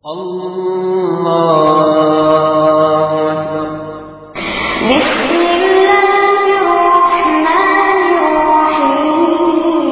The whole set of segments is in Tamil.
الله أكبر بسم الله الرحمن الرحيم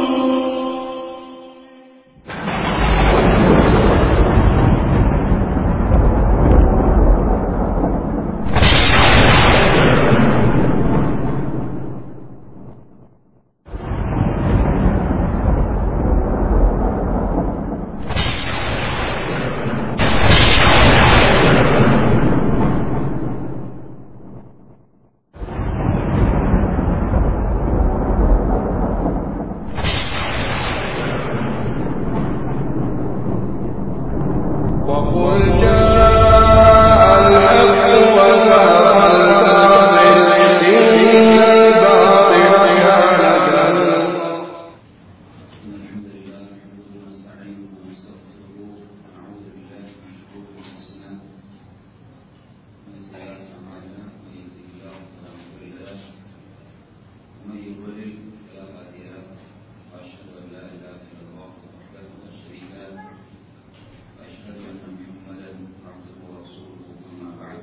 وقل جاء الحق وزهق الباطل إن الباطل كان زهوقا الحمد لله نحمده ونستعينه ونستغفره ونعوذ بالله من شرور انفسنا ومن سيئات اعمالنا من يهده الله فلا مضل له ومن يضلل فلا هادي له واشهد ان لا اله الا الله وحده لا شريك له واشهد ان محمدا عبده ورسوله اما بعد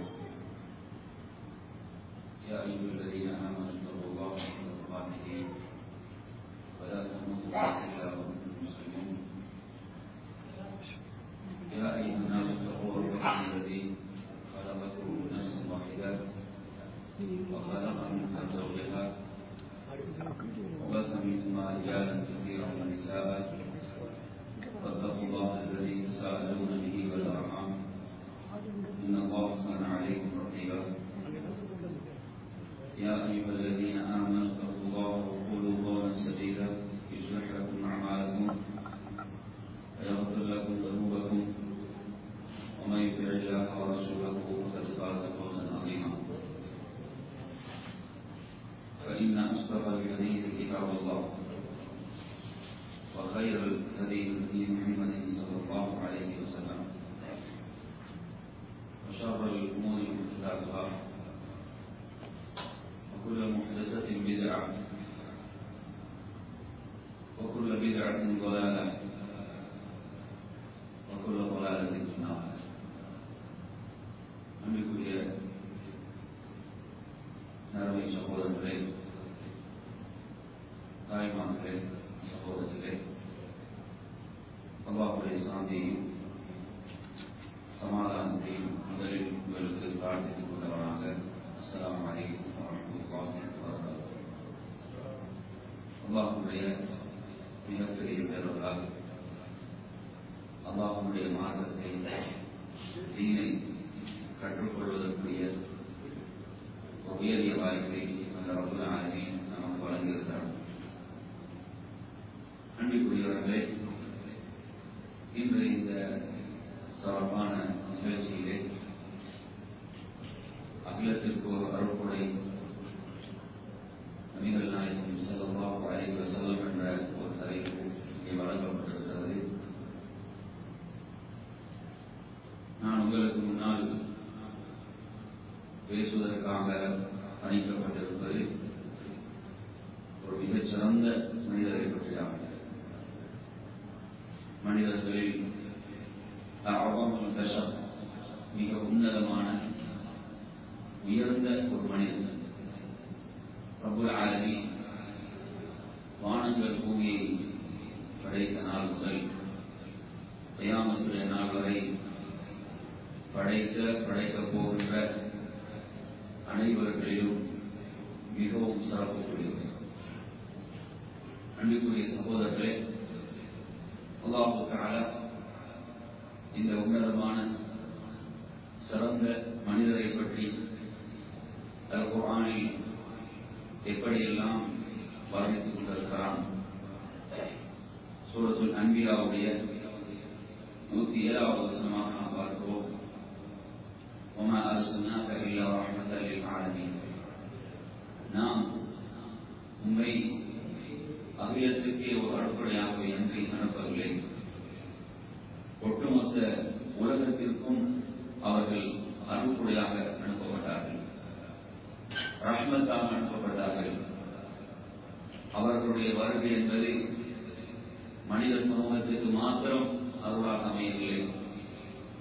يا ايها الذين امنوا اتقوا الله حق تقاته ولا تموتن الا وانتم مسلمون يا ايها الناس اتقوا ربكم الذي خلقكم من نفس واحده وخلق منها زوجها وبث منهما رجالا كثيرا ونساء واتقوا الله الذي تساءلون به والارحام ان الله كان عليكم رقيبا يا أيها الذين آمنوا اتقوا الله وقولوا قولا سديدا يصلح لكم أعمالكم ويغفر لكم ذنوبكم ومن يطع الله ورسوله فقد فاز فوزا عظيما فإن أصدق الحديث كتاب الله وخير الهدي هدي محمد صلى الله عليه وسلم وشر الأمور محدثاتها وكل محدثة بدعة وكل بدعة ضلالة وكل ضلالة في النار அன்பிற்குரிய நரவை சகோதரர்களே தாய்மார்களே சகோதரர்களே அல்லாஹுடைய சாந்தியையும் சமாதானத்தையும் முதலில் உங்களுக்கு பிரார்த்தித்துக் கொண்டவனாக அஸ்ஸலாமு அலைக்கும் வரஹ்மத்துல்லாஹி வபரகாத்துஹு அல்லாஹ்வுடைய மிகப்பெரிய பேரர்களால் அல்லாஹ்வுடைய மார்க்கத்தை தீனை கற்றுக்கொள்வதற்குரிய ஒரு உயரிய வாய்ப்பை அந்த ரபுல் ஆலமீன் நமக்கு வழங்கியிருக்கிறார் அன்பிற்குரியவர்களே இன்று இந்த சிறப்பான நிகழ்ச்சியிலே அகிலத்திற்கு ஒரு அருள்கொடை நபிகள் நாயகம் ஸல்லல்லாஹு அலைஹி வஸல்லம் என்ற ஒரு தலைப்பு இங்கே வழங்கப்பட்டிருக்கிறது நான் உங்களுக்கு முன்னால் பேசுவதற்காக அழைக்கப்பட்டிருப்பது ஒரு மிகச்சிறந்த மனிதரை பற்றியாகும் மனிதர்களில் அவ்வளவு கஷம் மிக உன்னதமான உயர்ந்த ஒரு மனிதன் ரபுல் ஆலமி வானங்கள் பூமியை படைத்த நாள் முதல் கயாமத்துடைய நாள் வரை படைக்க படைக்கப் போகின்ற அனைவர்களிலும் மிகவும் சிறப்புக்குரியது அன்புக்குரிய சகோதரர்களே அல்லாஹு தஆலா இந்த உன்னதமான சிறந்த மனிதரை பற்றி அல் குர்ஆனில் எப்படியெல்லாம் வர்ணித்துக் கொண்டிருக்கிறான் சூரத்துல் அன்பியாவுடைய நூத்தி ஏழாவது வசனமாக நாம் பார்க்கிறோம் وما أرسلناك إلا رحمة للعالمين நாம் உண்மை அகிலத்துக்கே ஒரு அடிப்படையாக என்று அனுப்பவில்லை ஒட்டுமொத்த உலகத்திற்கும் அவர்கள் அருள்குடையாக அனுப்பப்பட்டார்கள் ரஹ்மத்தாக அனுப்பப்பட்டார்கள் அவர்களுடைய வருகை என்பது மனித சமூகத்திற்கு மாத்திரம் அருளாக அமையவில்லை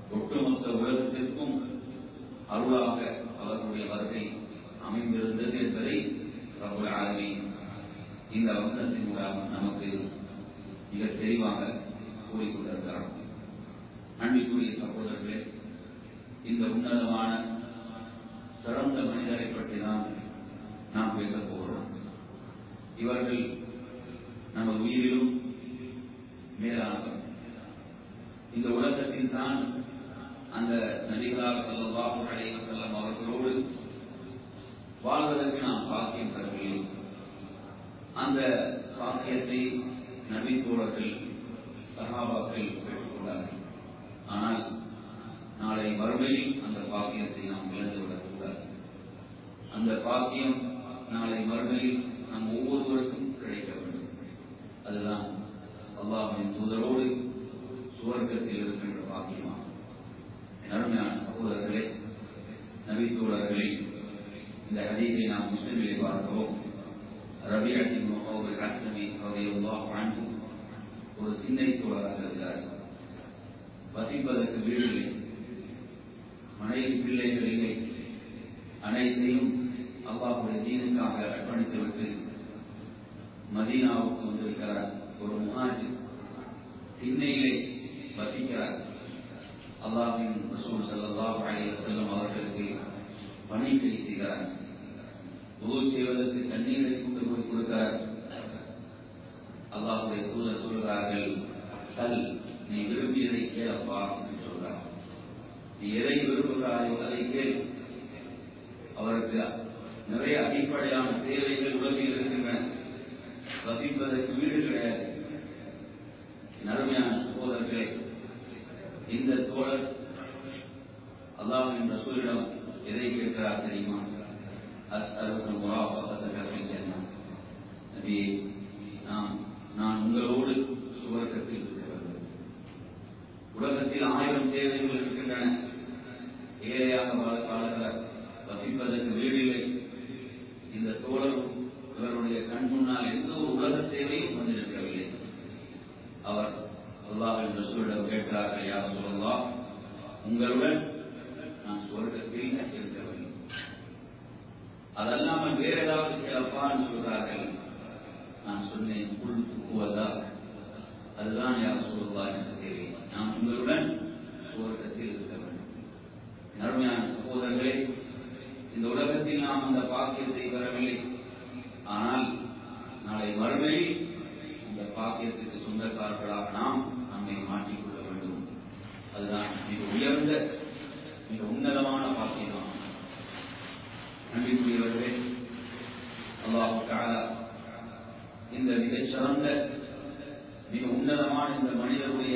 ஒட்டுமொத்த உலகத்திற்கும் அருளாக அவர்களுடைய வருகை அமைந்திருந்தது என்பதை ரபுல் ஆலமீன் இந்த வசனத்தின் மூலம் நமக்கு மிக தெளிவாக கூறிக்கொண்டிருக்கிறார் அன்பிற்குரிய சகோதரர்களே இந்த உன்னதமான சிறந்த மனிதரை பற்றி தான் நாம் பேசப் போகிறோம் இவர்கள் நமது உயிரிலும் மேலானவர் இந்த உலகத்தில் தான் அந்த நபிகளார் செல்லவாஹு அலைஹி வஸல்லம் அவர்களோடு வாழ்வதற்கு நாம் பாக்கியம் பெறவில்லை அந்த பாக்கியத்தை நபி தோழர்கள் சகாபாக்கள் பெற்றுக்கொண்டார்கள் ஆனால் நாளை மறுமையில் அந்த பாக்கியத்தை நாம் இழந்துவிடக்கூடாது அந்த பாக்கியம் நாளை மறுமையில் நம் ஒவ்வொருவருக்கும் கிடைக்க வேண்டும் அதுதான் அல்லாஹின் தூதரோடு சுவர்க்கத்தில் இருக்கின்ற பாக்கியமாகும் அருமையான சகோதரர்களே நபி தோழர்களே இந்த ஹதீஸை நாம் முஸ்லிமிலே பார்க்கிறோம் ரபியத்தின் முகவர் ஹாஸ்னபி ரலியல்லாஹு அன்ஹு ஒரு சின்னை தோழராக இருந்தார் வசிப்பதற்கு வீடு இல்லை மனைவி பிள்ளைகள் இல்லை அனைத்தையும் அல்லாஹுடைய தீனுக்காக அர்ப்பணித்துவிட்டு மதீனாவுக்கு வந்திருக்கிறார் ஒரு முகாஜி திண்ணையிலே வசிக்கிறார் அல்லாஹின் ரசூல் ஸல்லல்லாஹு அலைஹி வஸல்லம் அவர்களுக்கு பணி செய்கிறார் உதவு செய்வதற்கு தண்ணீரை கொண்டு போய் கொடுக்கிறார் அல்லாஹுடைய தூதர் சொல்கிறார்கள் சல் நீ விரும்பியதை கேளப்பா என்று சொல்றார் நீ எதை விரும்புகிறாயோ அதை கேள் அவருக்கு நிறைய அடிப்படையான தேவைகள் உலகில் இருக்கின்றன வசிப்பதற்கு வீடு கிடையாது அருமையான சகோதரர்களே இந்த தோழர் அல்லாஹின் ரசூலிடம் எதை கேட்கிறார் தெரியுமா அஸ்அலுக்கு முராஃபகத்தக நபி நாம் நான் உங்களோடு சுவர்க்கத்தில் இருக்க வேண்டும் உலகத்தில் ஆயிரம் தேவைகள் இருக்கின்றன ஏழையாக வாழ காலத்தில் வசிப்பதற்கு வீடில்லை இந்த தோழரும் இவருடைய கண் முன்னால் எந்த ஒரு உலக தேவையும் வந்திருக்கவில்லை அவர் அல்லாஹின் ரசூலிடம் கேட்கிறார்கள் யார் சொல்லலாம் உங்களுடன் நான் சுவர்க்கத்தில் இருக்க வேண்டும் அதல்லாமல் வேற ஏதாவது கேளப்பான்னு சொல்கிறார்கள் நான் சொன்னேன் புல் துக்குவதா அதுதான் யார் சொல்வதா எனக்கு தேவை நான் உங்களுடன் சுவர்க்கத்தில் இருக்க வேண்டும் அருமையான சகோதரர்களே இந்த உலகத்தில் நாம் அந்த பாக்கியத்தை பெறவில்லை ஆனால் நாளை மறுமையில் அந்த பாக்கியத்துக்கு சொந்தக்காரர்களாக நாம் நம்மை மாற்றிக்கொள்ள வேண்டும் அதுதான் மிக உயர்ந்த மிக உன்னதமான பாக்கியமாகும் நம்பிக்கையுள்ளவர்களே அல்லாஹு தாலா இந்த மிகச் சிறந்த மிக உன்னதமான இந்த மனிதருடைய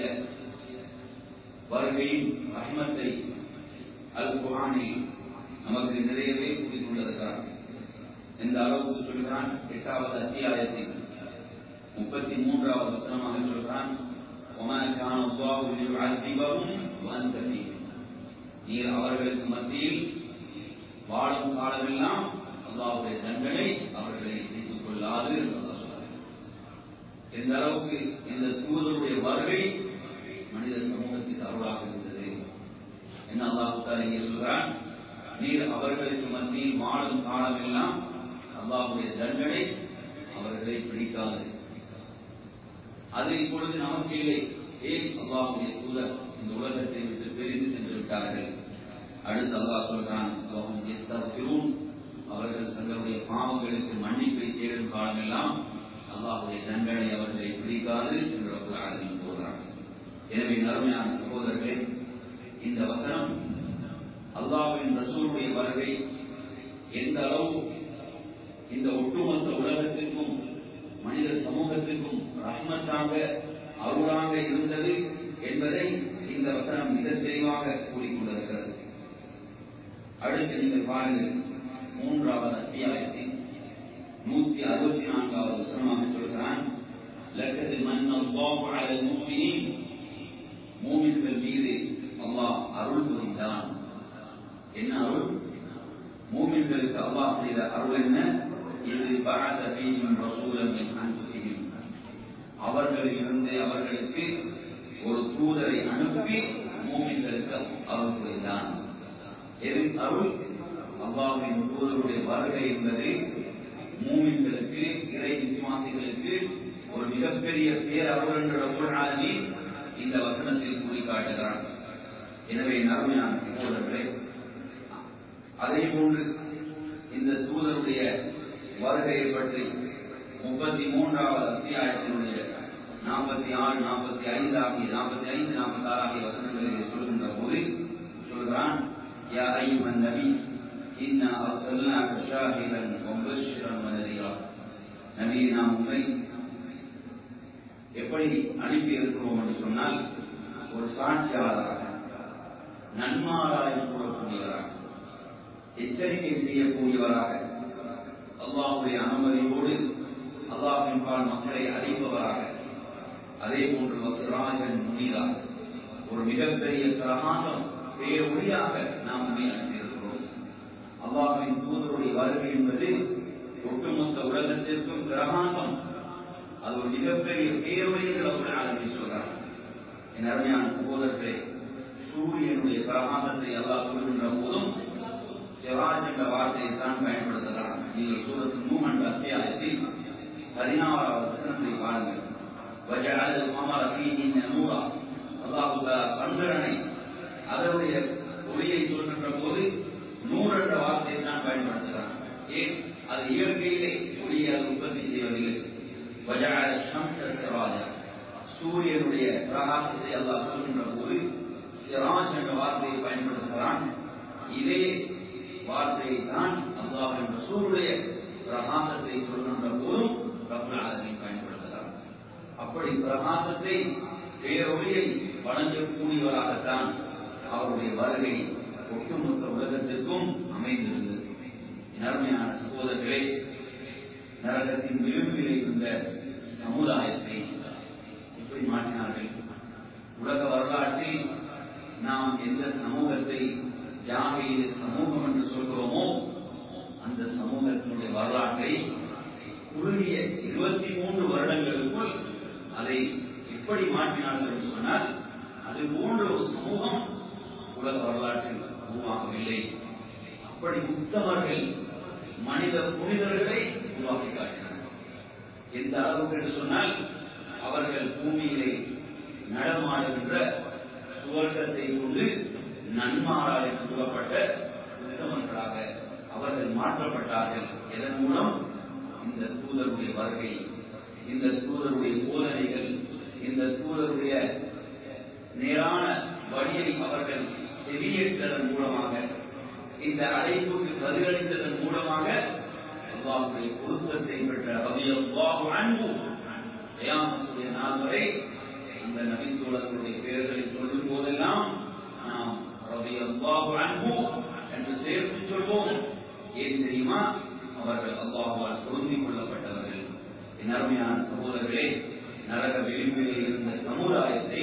வருகையின் ரஹ்மத்தை அல் குரானில் நமக்கு நிறையவே கூறிக்கொண்டிருக்கிறார் எந்த அளவுக்கு சொல்கிறான் எட்டாவது அத்தியாயத்தில் முப்பத்தி மூன்றாவது வசனமாக சொல்கிறான் وما كان الله ليعذبهم وانت فيهم நீர் அவர்களுக்கு மத்தியில் வாழும் காலமெல்லாம் அல்லாவுடைய தண்டனை அவர்களை தீர்த்துக் கொள்ளாது என்று அல்லாஹ் சொல்றார் எந்த அளவுக்கு இந்த தூதருடைய வருகை மனித சமூகத்திற்கு அருளாக இருந்தது என்ன அல்லாஹு இங்கே சொல்றான் நீர் அவர்களுக்கு மத்தியில் வாழும் காலமெல்லாம் அல்லாஹுடைய தண்டனை அவர்களை பிடிக்காது அது இப்பொழுது நமக்கு இல்லை ஏன் அல்லாஹுடைய தூதர் இந்த உலகத்தை விட்டு பிரிந்து சென்று விட்டார்கள் அடுத்து அல்லாஹ் சொல்றான் அவர்கள் தங்களுடைய பாவங்களுக்கு மன்னிப்பை தேடும் காலமெல்லாம் அல்லாஹுடைய தண்டனை அவர்களை பிடிக்காது என்று ஆளுநர் போகிறார் எனவே நறுமையான சகோதரர்களே இந்த வசனம் அல்லாஹின் ரசூலுடைய வருகை எந்த அளவு இந்த ஒட்டுமொத்த உலகத்திற்கும் மனித சமூகத்திற்கும் ரஹ்மத்தாக அருளாக இருந்தது என்பதை இந்த வசனம் மிக தெளிவாக கூறிக்கொண்டிருக்கிறது அடுத்து நீங்கள் பாருங்கள் மூன்றாவது அத்தியாயத்தில் நூத்தி அறுபத்தி நான்காவது வசனமாக சொல்கிறான் லக்கது மன்னம் அலல் மூமினின் மூமின்கள் மீது அல்லாஹ் அருள் புரிந்தான் என்ன அருள் மூமின்களுக்கு அல்லாஹ் செய்த அருள் என்ன இது பரத பீயும் ரசூலம் அன்புசியும் அவர்களில் இருந்து அவர்களுக்கு ஒரு தூதரை அனுப்பி மூமின்களுக்கு தான் எது அருள் அல்லாஹின் தூதருடைய வருகை என்பது மூமின்களுக்கு இறை விசுவாசிகளுக்கு ஒரு மிகப்பெரிய பேரருள் என்ற ரப்பல் ஆலமீன் இந்த வசனத்தில் கூறி காட்டுகிறான் எனவே நறுமையான சகோதரர்களே அதே போன்று இந்த தூதருடைய வருகையை பற்றி முப்பத்தி மூன்றாவது அத்தியாயத்தினுடைய நாற்பத்தி ஆறு நாற்பத்தி ஐந்து ஆகிய நாற்பத்தி ஐந்து நாற்பத்தி ஆறு ஆகிய வசனங்களில் சொல்கின்ற போது சொல்கிறான் யா ஐயுமன் நபி இன்னா அர்சல்னாக ஷாஹிதன் வம்பஷிரன் வனதிரா நபி நாம் உண்மை எப்படி அனுப்பி இருக்கிறோம் என்று சொன்னால் ஒரு சாட்சியாளராக நன்மாராயம் கூறக்கூடியவராக எச்சரிக்கை செய்யக்கூடியவராக அல்லாஹுடைய அனுமதியோடு அல்லாஹின் பால் மக்களை அறிப்பவராக அதே போன்று வசுராஜன் முனிதா ஒரு மிகப்பெரிய பிரகாசம் பேரொழியாக நாம் உண்மை அனுப்பியிருக்கிறோம் அல்லாஹின் தூதருடைய வருகை என்பது ஒட்டுமொத்த உலகத்திற்கும் பிரகாசம் அது ஒரு மிகப்பெரிய பேரொழிகள் அவர்கள் ஆரம்பி சொல்றார் என் அருமையான சகோதரர்களே சூரியனுடைய பிரகாசத்தை அல்லாஹ் சொல்கின்ற போதும் சிவாஜ் என்ற வார்த்தையை தான் பயன்படுத்துகிறார் நீங்கள் சூரத்து மூமெண்ட் அத்தியாயத்தில் பதினாறாவது வசனத்தை பாருங்கள் وجعل القمر فيهن نورا அல்லாஹு சந்திரனை அதனுடைய ஒளியை சொல்கின்ற போது நூறு என்ற வார்த்தையை தான் பயன்படுத்துகிறார் ஏன் அது இயற்கையிலே ஒளியை அது உற்பத்தி செய்வதில்லை وجعل الشمس سراجا சூரியனுடைய பிரகாசத்தை அல்லாஹ் சொல்கின்ற போது சிராஜ் என்ற வார்த்தையை பயன்படுத்துகிறான் இதே வார்த்தையை தான் அல்லாஹ் என்ற சூருடைய பிரகாசத்தை சொல்கின்ற போதும் ரப்லாலனை பயன்படுத்துகிறார் அப்படி பிரகாசத்தை பேரொழியை வழங்கக்கூடியவராகத்தான் அவருடைய வருகை ஒட்டுமொத்த உலகத்திற்கும் அமைந்திருந்தது நன்மையான சகோதரர்களே நரகத்தின் விளிம்பில் இருந்த சமுதாயத்தை எப்படி மாற்றினார்கள் உலக வரலாற்றில் நாம் எந்த சமூகத்தை ஜாகையில் சமூகம் என்று சொல்கிறோமோ அந்த சமூகத்தினுடைய வரலாற்றை குறுகிய இருபத்தி மூன்று வருடங்களுக்குள் அதை எப்படி மாற்றினார்கள் என்று சொன்னால் அது போன்ற ஒரு சமூகம் உலக வரலாற்றில் உருவாகவில்லை அப்படி உத்தமர்கள் மனித புனிதர்களை உருவாக்கி காட்டினார்கள் எந்த அளவுக்கு என்று சொன்னால் அவர்கள் பூமியிலே நடமாடுகின்ற சுவர்க்கத்தை கொண்டு நன்மாராலே சொல்லப்பட்ட உத்தமர்களாக அவர்கள் மாற்றப்பட்டார்கள் இதன் மூலம் இந்த தூதருடைய வருகை இந்த தூதருடைய போதனைகள் இந்த தூதருடைய நேரான வழியை அவர்கள் செவியேற்றதன் மூலமாக இந்த அழைப்புக்கு பதிலளித்ததன் மூலமாக அல்லாஹுடைய பொருத்தத்தை பெற்ற ரவியல்லாஹு அன்பு கயாமத்துடைய நாள் வரை இந்த நபித்தோழர்களுடைய பெயர்களை சொல்லும் போதெல்லாம் நாம் ரவியல்லாஹு அன்பு என்று சேர்த்து சொல்வோம் ஏன் தெரியுமா அவர்கள் அல்லாஹுவால் பொருந்திக் கொள்ளப்பட்டவர்கள் என் அருமையான சகோதரர்களே நரக விளிம்பிலே இருந்த சமுதாயத்தை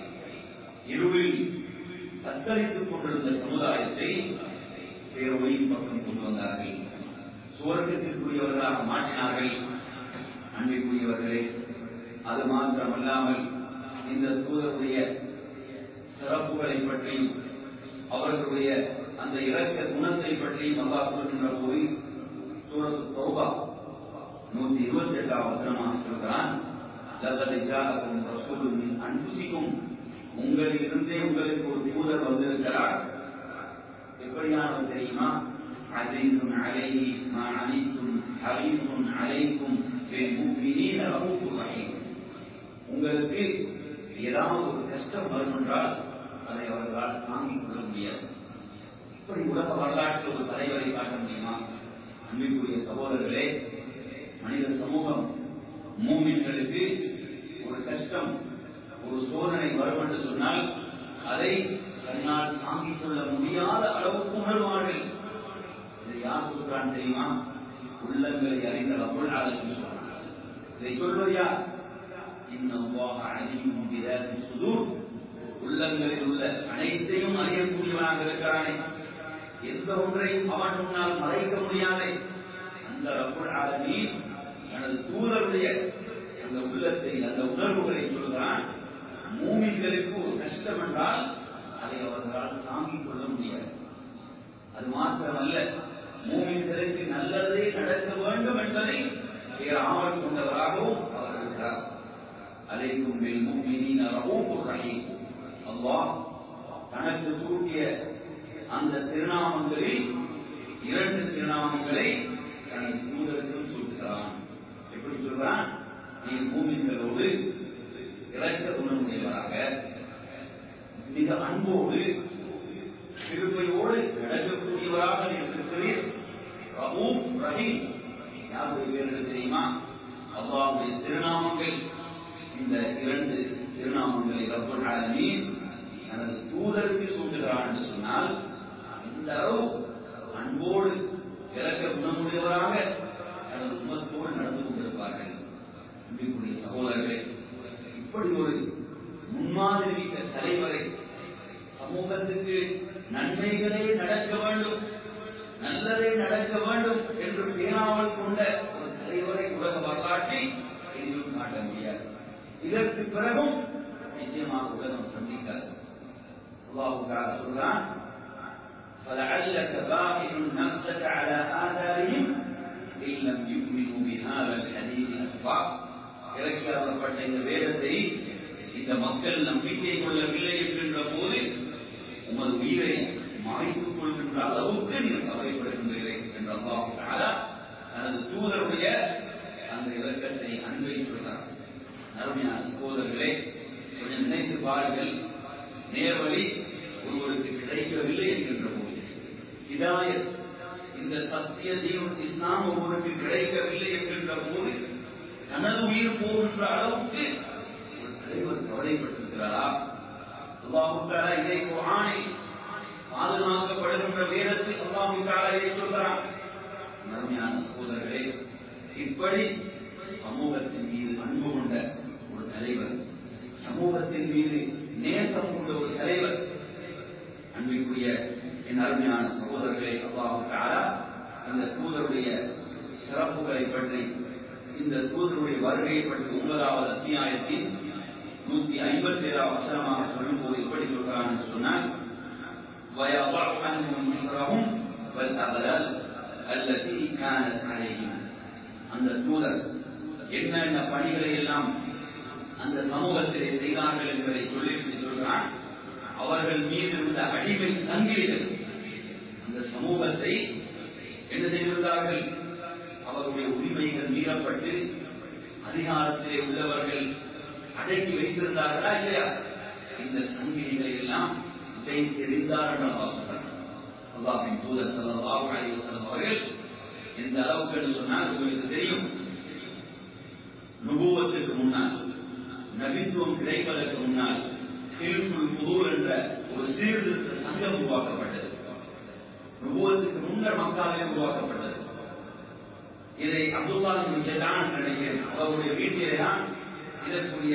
இருளில் தத்தளித்துக் கொண்டிருந்த சமுதாயத்தை பேரொழியின் பக்கம் கொண்டு வந்தார்கள் சுவர்க்கத்திற்குரியவர்களாக மாற்றினார்கள் அன்பிற்குரியவர்களே அது மாத்திரமல்லாமல் இந்த தூதருடைய சிறப்புகளை பற்றியும் அவர்களுடைய அந்த இறக்க குணத்தை பற்றியும் அல்லா சொல்கின்ற போது சூரத்து சௌபா நூத்தி இருபத்தி எட்டாம் வசனமாக சொல்கிறான் லதலிஜாலக்கும் ரசூலுமின் அன்புசிக்கும் உங்களில் இருந்தே உங்களுக்கு ஒரு தூதர் வந்திருக்கிறார் எப்படியானது தெரியுமா அஜீசுன் அலைஹி மா அனித்தும் ஹரீசுன் அலைக்கும் முஃமினீன ரஹூஃபுர் ரஹீம் உங்களுக்கு ஏதாவது ஒரு கஷ்டம் வரும் என்றால் அதை அவர்களால் தாங்கிக் கொள்ள முடியாது இப்படி உலக வரலாற்றில் ஒரு தலைவரை காட்ட முடியுமா அன்பிற்குரிய சகோதரர்களே மனித சமூகம் மூமின்களுக்கு ஒரு கஷ்டம் ஒரு சோதனை வரும் என்று சொன்னால் அதை தன்னால் தாங்கிக் கொள்ள முடியாத அளவுக்கு உணர்வார்கள் இதை யார் சொல்றான் தெரியுமா உள்ளங்களை அறிந்த ரபுல் ஆலமீன் சொல்றான் இதை சொல்வது யார் இன்னல்லாஹ அலீமும் பிதாத்தி சுதூர் உள்ளங்களில் உள்ள அனைத்தையும் அறியக்கூடியவனாக இருக்கிறானே எந்த ஒன்றையும் அவன் முன்னால் மறைக்க முடியாதே அந்த ரபுல் ஆலமீன் தனது தூதருடைய அந்த உள்ளத்தை அந்த உணர்வுகளை சொல்கிறான் மூமின்களுக்கு ஒரு கஷ்டம் என்றால் அதை அவர்களால் தாங்கிக் கொள்ள முடியாது அது மாத்திரமல்ல மூமின்களுக்கு நல்லதே நடக்க வேண்டும் என்பதை வேற ஆவல் கொண்டவராகவும் அவர் இருக்கிறார் அலைக்கும் மேல் மூமினின் ரவுஃபுர் ரஹீம் அல்லாஹ் தனக்கு சூட்டிய அந்த திருநாமங்களில் இரண்டு திருநாமங்களை தனது தூதருக்கும் சூட்டுகிறான் எப்படி சொல்றான் நீ மூமின்களோடு இறக்க குணமுடையவராக மிக அன்போடு சிறுமையோடு நடக்கக்கூடியவராக இருக்கிறீர் ரஹூம் ரஹீம் யாருடைய பேர்கள் தெரியுமா அல்லாவுடைய திருநாமங்கள் இந்த இரண்டு திருநாமங்களை ரப்பல் ஆலமீன் தனது தூதருக்கு சூட்டுகிறான் என்று சொன்னால் இந்த அளவு அன்போடு இறக்க குணமுடையவராக தனது உமத்தோடு நடந்து கொண்டிருப்பார்கள் அன்பிற்குரிய சகோதரர்களே இப்படி ஒரு முன்மாதிரி மிக்க தலைவரை சமூகத்துக்கு நன்மைகளே நடக்க வேண்டும் நல்லதே நடக்க வேண்டும் என்று பேணாமல் கொண்ட ஒரு தலைவரை உலக வரலாற்றில் எங்கும் காட்ட முடியாது இதற்கு பிறகும் நிச்சயமாக உலகம் சந்திக்காது அல்லாஹுக்காக சொல்றான் فلعلك باخع نفسك على آثارهم إن لم يؤمنوا بهذا الحديث أسفا இறக்கியாக்கப்பட்ட இந்த வேதத்தை இந்த மக்கள் நம்பிக்கை கொள்ளவில்லை என்கின்ற போது உமது உயிரை மாய்த்துக் கொள்கின்ற அளவுக்கு நீங்கள் கவலைப்படுகின்றீர்கள் என்ற அல்லாஹு தஆலா தனது தூதருடைய அந்த இலக்கத்தை அன்பை சொல்றார் அருமையான சகோதரர்களே கொஞ்சம் நினைத்து பாருங்கள் நேர்வழி ஒருவருக்கு கிடைக்கவில்லை என்கின்ற போது ஹிதாயத் இந்த சத்திய தீவன் இஸ்லாம் ஒருவருக்கு கிடைக்கவில்லை என்கின்ற போது தனது உயிர் போகின்ற அளவுக்கு ஒரு தலைவர் கவலைப்பட்டிருக்கிறாரா அல்லாஹுக்காரா இதை குரானில் பாதுகாக்கப்படுகின்ற வேதத்தில் அல்லாஹுக்காரா இதை சொல்கிறான் அருமையான சகோதரர்களே இப்படி சமூகத்தின் மீது அன்பு கொண்ட ஒரு தலைவர் சமூகத்தின் மீது நேசம் கொண்ட ஒரு தலைவர் அன்பிற்குரிய என் அருமையான சகோதரர்களே அல்லாஹுக்காரா இந்த தூதருடைய சிறப்புகளை பற்றி இந்த தூதருடைய வருகையை பற்றி ஒன்பதாவது அத்தியாயத்தின் நூத்தி ஐம்பத்தி ஏழாம் வசனமாக சொல்லும் போது எப்படி சொல்கிறான் என்று சொன்னால் ويضع عنهم إصرهم والأغلال التي كانت عليهم அந்த தூதர் என்னென்ன பணிகளை எல்லாம் அந்த சமூகத்திலே செய்தார்கள் என்பதை சொல்லிவிட்டு சொல்கிறான் அவர்கள் மீது இருந்த அடிமை சங்கிலிகள் அந்த சமூகத்தை என்ன செய்திருந்தார்கள் அவருடைய உரிமைகள் மீறப்பட்டு அதிகாரத்திலே உள்ளவர்கள் அடக்கி வைத்திருந்தார்களா இல்லையா இந்த சங்கிலிகளை எல்லாம் இதை தெரிந்தார் என்று அல்லாஹின் தூதர் சல்லாஹு அலைஹி வஸல்லம் அவர்கள் எந்த அளவுக்கு என்று சொன்னால் உங்களுக்கு தெரியும் நுபுவத்துக்கு முன்னால் நபித்துவம் கிடைப்பதற்கு முன்னால் ஹில்புல் புதூர் என்ற ஒரு சீர்திருத்த சங்கம் உருவாக்கப்பட்டது நுபுவத்துக்கு முன்னர் மக்காவே உருவாக்கப்பட்டது இதை அப்துல்லா ஜெதான் நினைக்கிறேன் அவருடைய வீட்டிலே தான் இதற்குரிய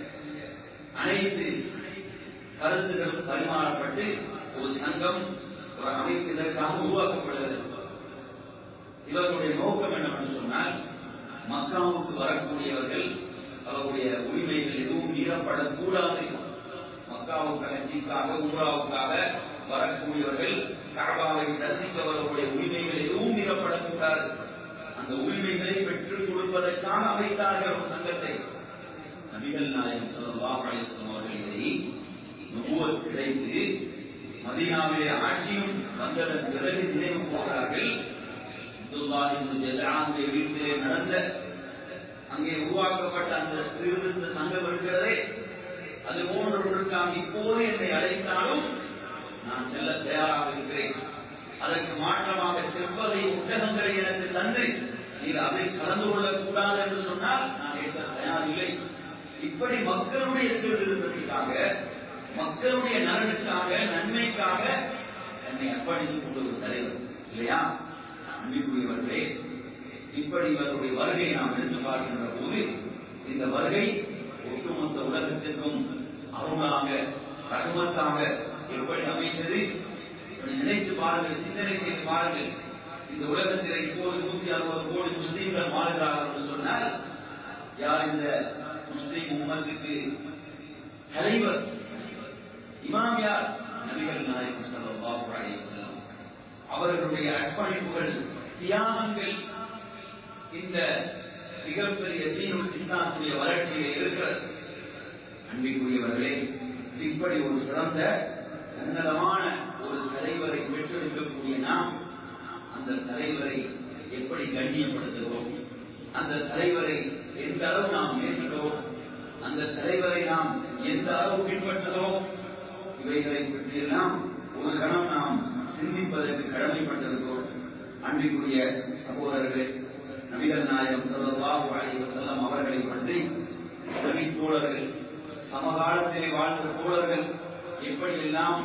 அனைத்து கருத்துகளும் பரிமாறப்பட்டு ஒரு சங்கம் ஒரு அமைப்பு இதற்காக உருவாக்கப்படுகிறது இவர்களுடைய நோக்கம் என்னவென்று சொன்னால் மக்காவுக்கு வரக்கூடியவர்கள் அவருடைய உரிமைகள் எதுவும் மீறப்படக்கூடாது மக்காவுக்கு ஹஜ்ஜிக்காக உம்ராவுக்காக வரக்கூடியவர்கள் கபாவை தரிசிப்பவர்களுடைய உரிமைகள் எதுவும் மீறப்படக்கூடாது அந்த உரிமைகளை பெற்றுக் கொடுப்பதற்காக அமைத்தார்கள் ஒரு சங்கத்தை நபிகள் நாயகம் ஸல்லல்லாஹு அலைஹி வஸல்லம் அவர்கள் இதை நுபுவத் கிடைத்து மதீனாவிலே ஆட்சியும் வந்ததன் பிறகு நினைவு போகிறார்கள் அப்துல்லாஹி இப்னு ஜல்ஆனுடைய வீட்டிலே நடந்த அங்கே உருவாக்கப்பட்ட அந்த சீர்திருத்த சங்கம் இருக்கிறதே அது போன்ற ஒன்றுக்காக இப்போது என்னை அழைத்தாலும் நான் செல்ல தயாராக இருக்கிறேன் அதற்கு மாற்றமாக செவ்வதை புத்தகங்களை எனக்கு தந்து நீர் அதை கலந்து கொள்ளக்கூடாது என்று சொன்னால் நான் ஏற்க தயாரில்லை இப்படி மக்களுடைய சீர்திருத்தத்திற்காக மக்களுடைய நலனுக்காக நன்மைக்காக என்னை அர்ப்பணித்துக் கொண்ட ஒரு தலைவர் இல்லையா அன்பிற்குரியவர்களே இப்படி இவருடைய வருகை நாம் எடுத்து பார்க்கின்ற போது இந்த வருகை ஒட்டுமொத்த உலகத்திற்கும் அருளாக ரகமத்தாக எப்படி அமைந்தது நினைத்து பாருங்கள் சிந்தனை செய்து பாருங்கள் இந்த உலகத்தில் இப்போது நூத்தி அறுபது கோடி முஸ்லீம்கள் வாழ்கிறார்கள் என்று சொன்னால் யார் இந்த முஸ்லீம் உம்மத்துக்கு தலைவர் இமாம் யார் அவர்களுடைய அர்ப்பணிப்புகள் தியாகங்கள் இந்த மிகப்பெரிய தீனுல் இஸ்லாத்துடைய வளர்ச்சியிலே இருக்கிறது அன்பிற்குரியவர்களே இப்படி ஒரு சிறந்த உன்னதமான ஒரு தலைவரை பெற்றெடுக்கக்கூடிய நாம் அந்த தலைவரை எப்படி கண்ணியப்படுத்துகிறோம் அந்த தலைவரை எந்த அளவு நாம் நேசிக்கிறோம் அந்த தலைவரை நாம் எந்த அளவு பின்பற்றுகிறோம் இவைகளை பற்றியெல்லாம் ஒரு கணம் நாம் சிந்திப்பதற்கு கடமைப்பட்டிருக்கிறோம் அன்பிற்குரிய சகோதரர்களே நபிகள் நாயகம் ஸல்லல்லாஹு அலைஹி வஸல்லம் அவர்களை பற்றி நபி தோழர்கள் சமகாலத்திலே வாழ்ந்த தோழர்கள் எப்படியெல்லாம்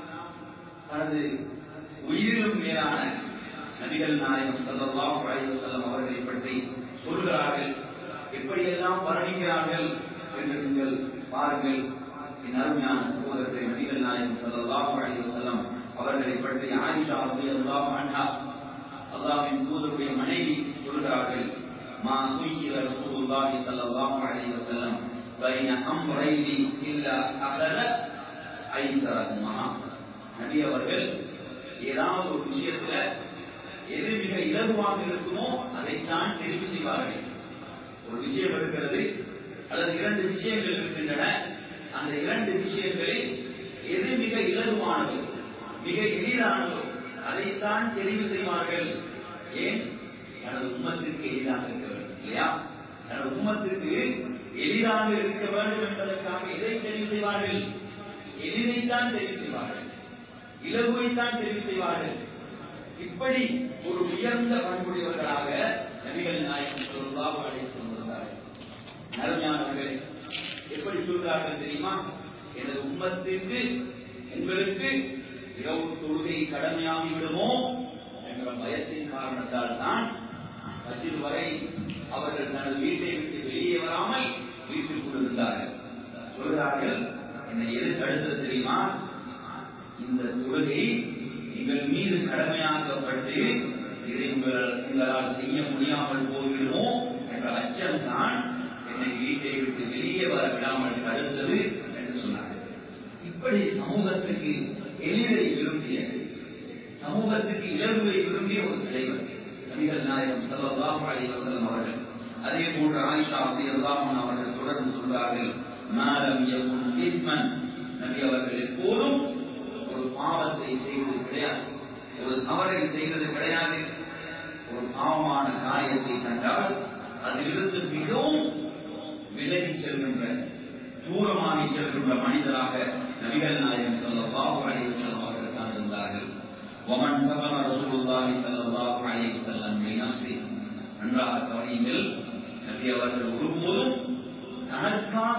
தனது உயிரிலும் மேலான நபிகள் நாயகம் ஸல்லல்லாஹு அலைஹி வஸல்லம் அவர்களை பற்றி சொல்கிறார்கள் எப்படியெல்லாம் வர்ணிக்கிறார்கள் என்று நீங்கள் பாருங்கள் என் அருமையான சகோதரத்தை நபிகள் நாயகம் ஸல்லல்லாஹு அலைஹி வஸல்லம் அவர்களை பற்றி ஆயிஷா ரலியல்லாஹு அன்ஹா அல்லாஹ்வின் தூதருடைய மனைவி சொல்கிறார்கள் மா சுய்யிர ரசூலுல்லாஹி ஸல்லல்லாஹு அலைஹி வஸல்லம் பைன அம்ரைனி இல்லா அகல ஐசரஹுமா நபி அவர்கள் ஏதாவது ஒரு விஷயத்துல எது மிக இலகுவாக இருக்குமோ அதைத்தான் தெரிவு செய்வார்கள் ஒரு விஷயம் இருக்கிறது அல்லது இரண்டு விஷயங்கள் இருக்கின்றன அந்த இரண்டு விஷயங்களில் எது மிக இலகுவானதோ மிக எளிதானதோ அதைத்தான் தெரிவு செய்வார்கள் ஏன் எனது உம்மத்திற்கு எளிதாக இருக்க வேண்டும் இல்லையா எனது உம்மத்திற்கு எளிதாக இருக்க வேண்டும் என்பதற்காக எதை தெரிவு செய்வார்கள் எளிதைத்தான் தெரிவு செய்வார்கள் இலகுவைத்தான் தெரிவு செய்வார்கள் இப்படி ஒரு உயர்ந்த பண்புடையவர்களாக நபிகள் நாயகம் ஸல்லல்லாஹு அலைஹி வஸல்லம் இருந்தார்கள் அருமையானவர்களே எப்படி சொல்றார்கள் தெரியுமா எனது உம்மத்திற்கு உங்களுக்கு இரவு தொழுகை கடமையாகி விடுமோ என்ற பயத்தின் காரணத்தால் தான் மத்தியில் வரை அவர்கள் தனது வீட்டை விட்டு வெளியே வராமல் வீட்டுக்குள் இருந்தார்கள் சொல்கிறார்கள் என்னை எது தடுத்தது தெரியுமா இந்த தொழுகை எங்கள் மீது கடமையாக்கப்பட்டு இதை உங்கள் உங்களால் செய்ய முடியாமல் போய்விடுமோ என்ற அச்சம் தான் என்னை வீட்டை விட்டு வெளியே வர விடாமல் தடுத்தது என்று சொன்னார்கள் இப்படி சமூகத்துக்கு எளிதை விரும்பிய சமூகத்துக்கு இலகுவை விரும்பிய ஒரு தலைவர் நபிகள் நாயகம் ஸல்லல்லாஹு அலைஹி வஸல்லம் அவர்கள் அதே போன்று ஆயிஷா ரலியல்லாஹு அன்ஹா அவர்கள் தொடர்ந்து சொல்றார்கள் மாலம் யகுன் இஸ்மன் நபி அவர்கள் எப்போதும் ஒரு பாவத்தை செய்வது கிடையாது ஒரு தவறை செய்வது கிடையாது ஒரு பாவமான காரியத்தை கண்டால் அதிலிருந்து மிகவும் விலகி செல்கின்ற தூரமாகி செல்கின்ற மனிதராக நபிகள் நாயகம் ஸல்லல்லாஹு அலைஹி வஸல்லம் அவர்கள் தான் இருந்தார்கள் ومن كفر رسول الله صلى الله عليه وسلم بنفسه நன்றாக கவனியுங்கள் நபி அவர்கள் ஒருபோதும் தனக்காக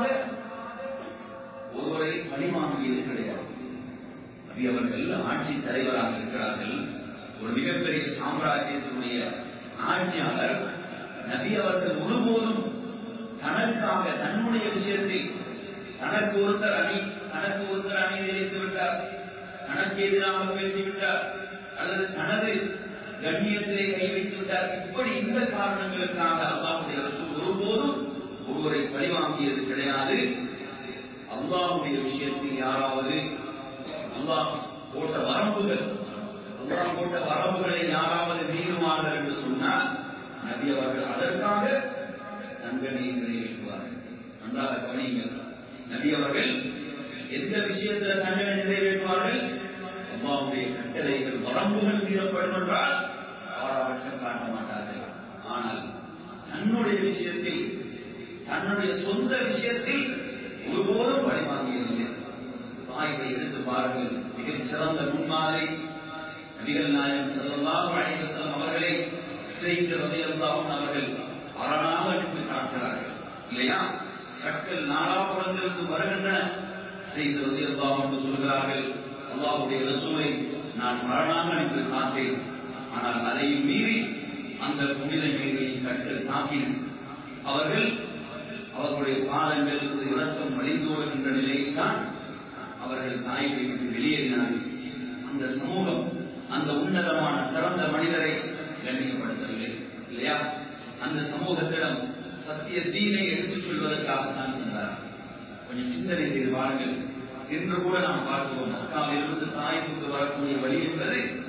ஒருவரை பணிவாங்கியது கிடையாது நபி அவர்கள் ஆட்சி தலைவராக இருக்கிறார்கள் ஒரு மிகப்பெரிய சாம்ராஜ்யத்தினுடைய ஆட்சியாளர் நபி அவர்கள் ஒருபோதும் தனக்காக தன்னுடைய விஷயத்தில் தனக்கு ஒருத்தர் அணி தனக்கு ஒருத்தர் அணி தெரிவித்து விட்டார் தனக்கு எதிராக பேசிவிட்டார் அல்லது தனது கண்ணியத்திலே கை வைத்து விட்டார் இப்படி இந்த காரணங்களுக்காக அல்லாஹுடைய ரசூல் ஒருபோதும் ஒருவரை பழிவாங்கியது கிடையாது அல்லாஹுடைய விஷயத்தில் யாராவது அல்லாஹ் போட்ட வரம்புகள் அல்லாஹ் போட்ட வரம்புகளை யாராவது மீறுவார்கள் என்று சொன்னால் நபி அவர்கள் அதற்காக தண்டனையை நிறைவேற்றுவார்கள் நன்றாக கவனியுங்கள் நபி அவர்கள் எந்த விஷயத்தில் தண்டனை நிறைவேற்றுவார்கள் அல்லாவுடைய கட்டளைகள் வரம்புகள் மீறப்படும் என்றால் பாராபட்சம் காட்ட மாட்டார்கள் ஆனால் தன்னுடைய விஷயத்தில் தன்னுடைய சொந்த விஷயத்தில் ஒருபோதும் பழி வாங்கியதில்லை தாய்வை எடுத்து பாருங்கள் மிகச் சிறந்த முன்மாதிரி நபிகள் நாயகம் ஸல்லல்லாஹு அலைஹி வஸல்லம் அவர்களை ஸ்ரீங்க ரலியல்லாஹு அவர்கள் அரணாக அனுப்பி காட்டுகிறார்கள் இல்லையா கற்கள் நாலாபுறத்திலிருந்து வருகின்றன ஸ்ரீங்க ரலியல்லாஹு என்று சொல்கிறார்கள் அல்லாஹ்வுடைய ரசூலை நான் மரணாக அனுப்பி காத்தேன் ஆனால் அதையும் மீறி அந்த புனித மீறி கற்கள் தாக்கின அவர்கள் அவர்களுடைய பாதங்கள் இரத்தம் வழிந்தோடுகின்ற நிலையில் தான் அவர்கள் தாயை விட்டு வெளியேறினார்கள் அந்த சமூகம் அந்த உன்னதமான சிறந்த மனிதரை கண்ணியப்படுத்தவில்லை இல்லையா அந்த சமூகத்திடம் சத்திய தீனை எடுத்துச் சொல்வதற்காக தான் சென்றார் கொஞ்சம் சிந்தனை செய்து பாருங்கள் இன்று கூட நாம் பார்க்கிறோம் மக்காவிலிருந்து தாய்ப்புக்கு வரக்கூடிய வழி என்பது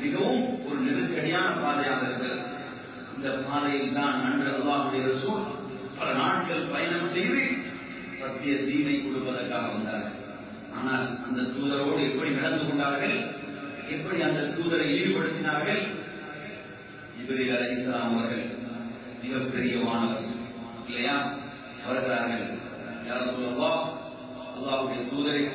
மிகவும் ஒரு நெருக்கடியான பாதையாக இருக்கிறது இந்த பாதையில் தான் அன்று அல்லாஹுடைய ரசூல் பல நாட்கள் பயணம் செய்து சத்திய தீனை கொடுப்பதற்காக வந்தார்கள் ஆனால் அந்த தூதரோடு எப்படி நடந்து கொண்டார்கள் எப்படி அந்த தூதரை ஈடுபடுத்தினார்கள் இவரில் அலைஹிஸ்ஸலாம் அவர்கள் மிகப்பெரிய மாணவர் இல்லையா வருகிறார்கள் யார் சொல்லவா அல்லாஹுடைய தூதரை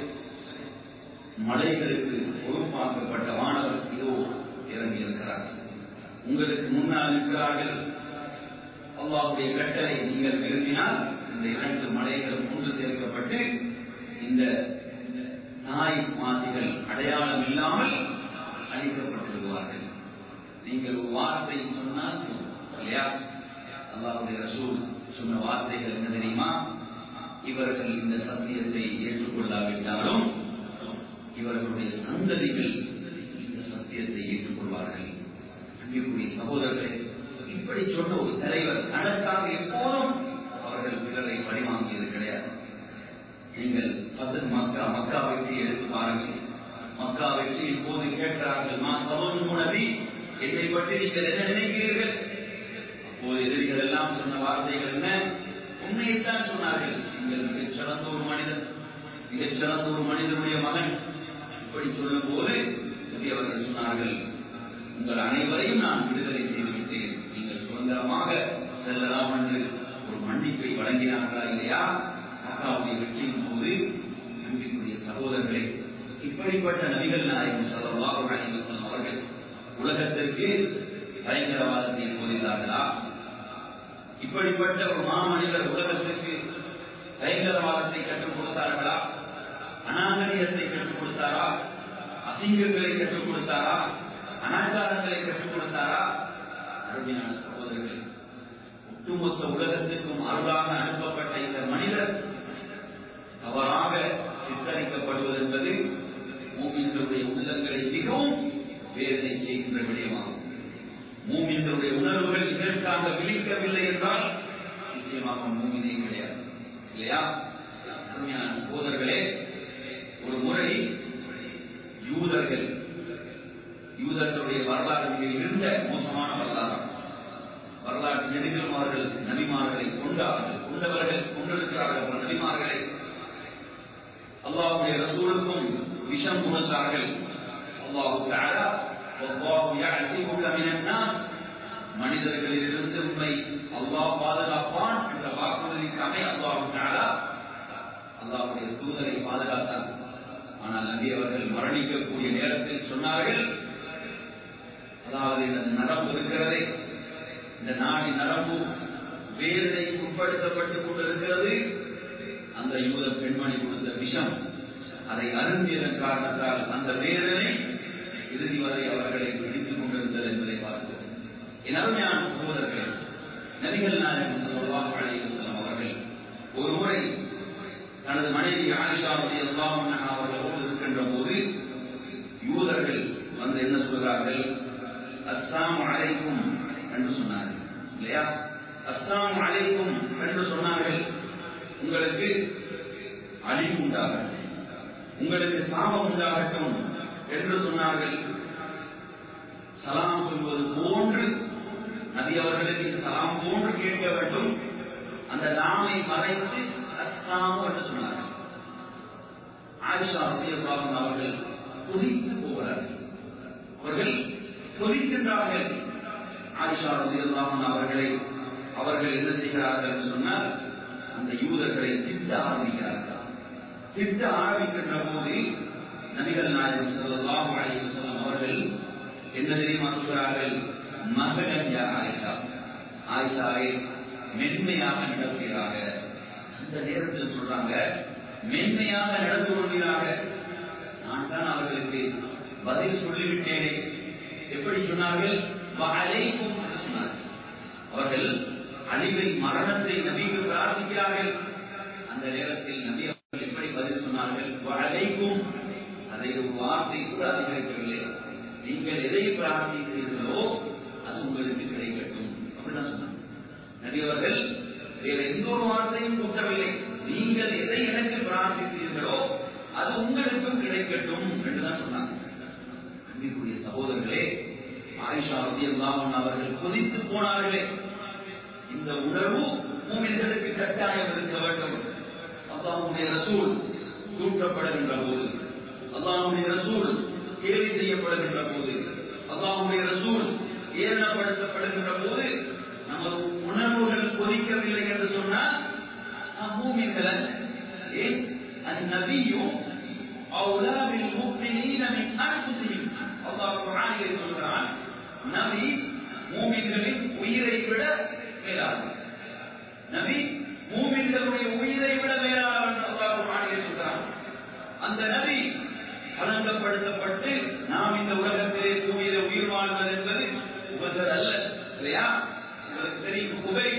மலைகளுக்கு பொறுப்பாக்கப்பட்ட மாணவர் இதோ இறங்கி இருக்கிறார் உங்களுக்கு முன்னால் இருக்கிறார்கள் அல்லாஹுடைய கட்டளை நீங்கள் விரும்பினால் இந்த இரண்டு மலைகள் ஒன்று சேர்க்கப்பட்டு இந்த நாய் மாசிகள் அடையாளம் இல்லாமல் அழிக்கப்பட்டு விடுவார்கள் நீங்கள் ஒரு வார்த்தை சொன்னால் போதும். இல்லையா அல்லாஹுடைய ரசூல் சொன்ன வார்த்தைகள் என்ன தெரியுமா இவர்கள் இந்த சத்தியத்தை ஏற்றுக்கொள்ளாவிட்டாலும் இவர்களுடைய சந்ததிகள் இந்த சத்தியத்தை ஏற்றுக்கொள்வார்கள் அன்பிற்குரிய சகோதரர்களே இப்படி சொன்ன ஒரு தலைவர் நடக்காக எப்போதும் அவர்கள் பிறரை பரிமாறியது கிடையாது நீங்கள் பத்து மக்கா மக்கா வெற்றி எடுத்து பாருங்கள் மக்கா வெற்றியின் போது கேட்கிறார்கள் நான் பவன் நபி என்னை பற்றி நீங்கள் என்ன நினைக்கிறீர்கள் அப்போது எதிரிகள் எல்லாம் சொன்ன வார்த்தைகள் என்ன உண்மையைத்தான் சொன்னார்கள் நீங்கள் மிகச் சிறந்த ஒரு மனிதன் மிகச் சிறந்த ஒரு மனிதனுடைய மகன் இப்படி சொல்லும் போது நபி அவர்கள் சொன்னார்கள் உங்கள் அனைவரையும் நான் விடுதலை செய்துவிட்டேன் நீங்கள் சுதந்திரமாக செல்லலாம் என்று ஒரு மன்னிப்பை வழங்கினார்களா இல்லையா மக்காவுடைய வெற்றியின் போது அன்பிற்குரிய சகோதரர்களே இப்படிப்பட்ட நபிகள் நாயகம் சல்லல்லாஹு அலைஹி வஸல்லம் அவர்கள் உலகத்திற்கு பயங்கரவாதத்தை போதித்தார்களா இப்படிப்பட்ட ஒரு மாமனிதர் உலகத்திற்கு பயங்கரவாதத்தை கற்றுக் கொடுத்தார்களா அநாகரிகத்தை கற்றுக் கொடுத்தாரா அசிங்கங்களை கற்றுக் கொடுத்தாரா அனாச்சாரங்களை கற்றுக் கொடுத்தாரா அருமையான சகோதரர்கள் ஒட்டுமொத்த உலகத்திற்கும் அருளாக அனுப்பப்பட்ட இந்த மனிதர் தவறாக சித்தரிக்கப்படுவது என்பது மூமின்களுடைய உள்ளங்களை மிகவும் வேதனை செய்கின்ற விடயமாகும் மூமின்களுடைய உணர்வுகள் இதற்காக விழிக்கவில்லை என்றால் நிச்சயமாக மூமினே கிடையாது இல்லையா அருமையான சகோதரர்களே ஒரு முறை யூதர்கள் யூதர்களுடைய வரலாறு மிக இருந்த மோசமான வரலாறு வரலாற்று நெடுகிலும் அவர்கள் நபிமார்களை கொண்டார்கள் கொண்டவர்கள் கொண்டிருக்கிறார்கள் பல நபிமார்களை அல்லாஹுடைய ரசூலுக்கும் விஷம் கொடுத்தார்கள் அல்லாஹு தஆலா வல்லாஹு يعصمك من الناس மனிதர்களிலிருந்து உண்மை அல்லாஹ் பாதுகாப்பான் என்ற வாக்குறுதிக்கு அமைய அல்லாஹு தஆலா அல்லாஹுடைய தூதரை பாதுகாத்தார் ஆனால் நபி அவர்கள் மரணிக்கக்கூடிய நேரத்தில் சொன்னார்கள் அதாவது இந்த நரம்பு இருக்கிறதே இந்த நாடி நரம்பு வேதனை உட்படுத்தப்பட்டுக் கொண்டிருக்கிறது அந்த யூத பெண்மணி கொடுத்த விஷம் அதை அருந்தியதன் காரணத்தால் அந்த வேதனை இறுதி வரை அவர்களை பிடித்துக் கொண்டிருந்தது என்பதை பார்த்தோம் என் அருமையான சகோதரர்கள் நபிகள் நாயகம் ஸல்லல்லாஹு அலைஹி வஸல்லம் அவர்கள் ஒரு முறை தனது மனைவி ஆயிஷா ரலியல்லாஹு அன்ஹா அவர்களோடு இருக்கின்ற போது யூதர்கள் வந்து என்ன சொல்கிறார்கள் அஸ்ஸாமு அலைக்கும் என்று சொன்னார்கள் இல்லையா அஸ்ஸாமு அலைக்கும் என்று சொன்னார்கள் உங்களுக்கு அழிவு உண்டாகட்டும் உங்களுக்கு சாபம் உண்டாகட்டும் என்று சொன்னார்கள் சலாம் சொல்வது போன்று நபி அவர்களுக்கு சலாம் போன்று கேட்க வேண்டும் அந்த நாமை மறைத்து அஸ்ஸாமு என்று சொன்னார்கள் ஆயிஷா ரலியல்லாஹு அவர்கள் கொதித்து போகிறார்கள் அவர்கள் கொதிக்கின்றார்கள் ஆயிஷா ரலியல்லாஹு அவர்களை அவர்கள் என்ன செய்கிறார்கள் என்று சொன்னால் அந்த யூதர்களை திட்ட ஆரம்பிக்கிறார்கள் திட்ட ஆரம்பிக்கின்ற போது நபிகள் நாயகம் ஸல்லல்லாஹு அலைஹி வஸல்லம் அவர்கள் என்ன தெரியுமா சொல்கிறார்கள் மகன் யா ஆயிஷா ஆயிஷாவை மென்மையாக நடத்துகிறாக அந்த நேரத்தில் சொல்றாங்க மென்மையாக நடந்து கொள்கிறாக நான் தான் அவர்களுக்கு பதில் சொல்லிவிட்டேனே எப்படி சொன்னார்கள் வஅலைக்கும் என்று சொன்னார்கள் அவர்கள் அழிவை மரணத்தை நபிக்கு பிரார்த்திக்கிறார்கள் அந்த நேரத்தில் நபி அவர்கள் எப்படி பதில் சொன்னார்கள் வஅலைக்கும் அதை ஒரு வார்த்தை கூட அதிகரிக்கவில்லை நீங்கள் எதை பிரார்த்திக்கிறீர்களோ அது உங்களுக்கு கிடைக்கட்டும் அப்படிதான் சொன்னாங்க நபி அவர்கள் வேற எந்த ஒரு வார்த்தையும் கூட்டவில்லை நீங்கள் எதை எனக்கு பிரார்த்திக்கிறீர்களோ அது உங்களுக்கும் கிடைக்கட்டும் என்றுதான் சொன்னாங்க அன்பிற்குரிய சகோதரர்களே ஆயிஷா ரதியல்லாஹு அவர்கள் கொதித்து போனார்களே இந்த உணர்வு மூமின்களுக்கு கட்டாயம் இருக்க வேண்டும் அல்லாஹ்வுடைய ரசூல் தூற்றப்படுகின்ற போது அல்லாஹ்வுடைய ரசூல் கேலி செய்யப்படுகின்ற போது அல்லாஹ்வுடைய ரசூல் ஏளனப்படுத்தப்படுகின்ற போது நமது உணர்வுகள் கொதிக்கவில்லை என்று சொன்னால் நாம் மூமின்கள் அல்ல ஏன் அந்நபியும் أولى بالمؤمنين من أنفسهم الله குர்ஆனிலே சொல்கிறான் நபி மூமின்களின் உயிரை விட மேலானவர் நபி மூமின்களுடைய உயிரை விட மேலானவர் என்று அல்லாஹ் குர்ஆனிலே சொல்கிறான் அந்த நபி களங்கப்படுத்தப்பட்டு நாம் இந்த உலகத்திலே பூமியில உயிர் வாழ்வது என்பது உபதர் அல்ல இல்லையா உங்களுக்கு தெரியும் குபை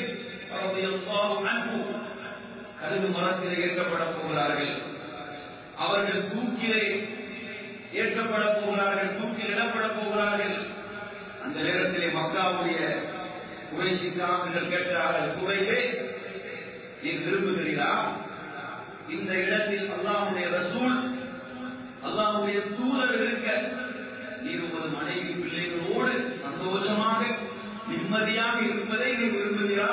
கருது மரத்திலே ஏற்கப்பட போகிறார்கள் அவர்கள் தூக்கிலே ஏற்றப்பட போகிறார்கள் தூக்கில் இடப்பட போகிறார்கள் அந்த நேரத்திலே மக்காவுடைய குறைசிக்காமல் கேட்கிறார்கள் குறைவே நீ விரும்புகிறீரா இந்த இடத்தில் அல்லாஹுடைய ரசூல் அல்லாஹுடைய தூதர் இருக்க நீ உமது மனைவி பிள்ளைகளோடு சந்தோஷமாக நிம்மதியாக இருப்பதை நீ விரும்புகிறா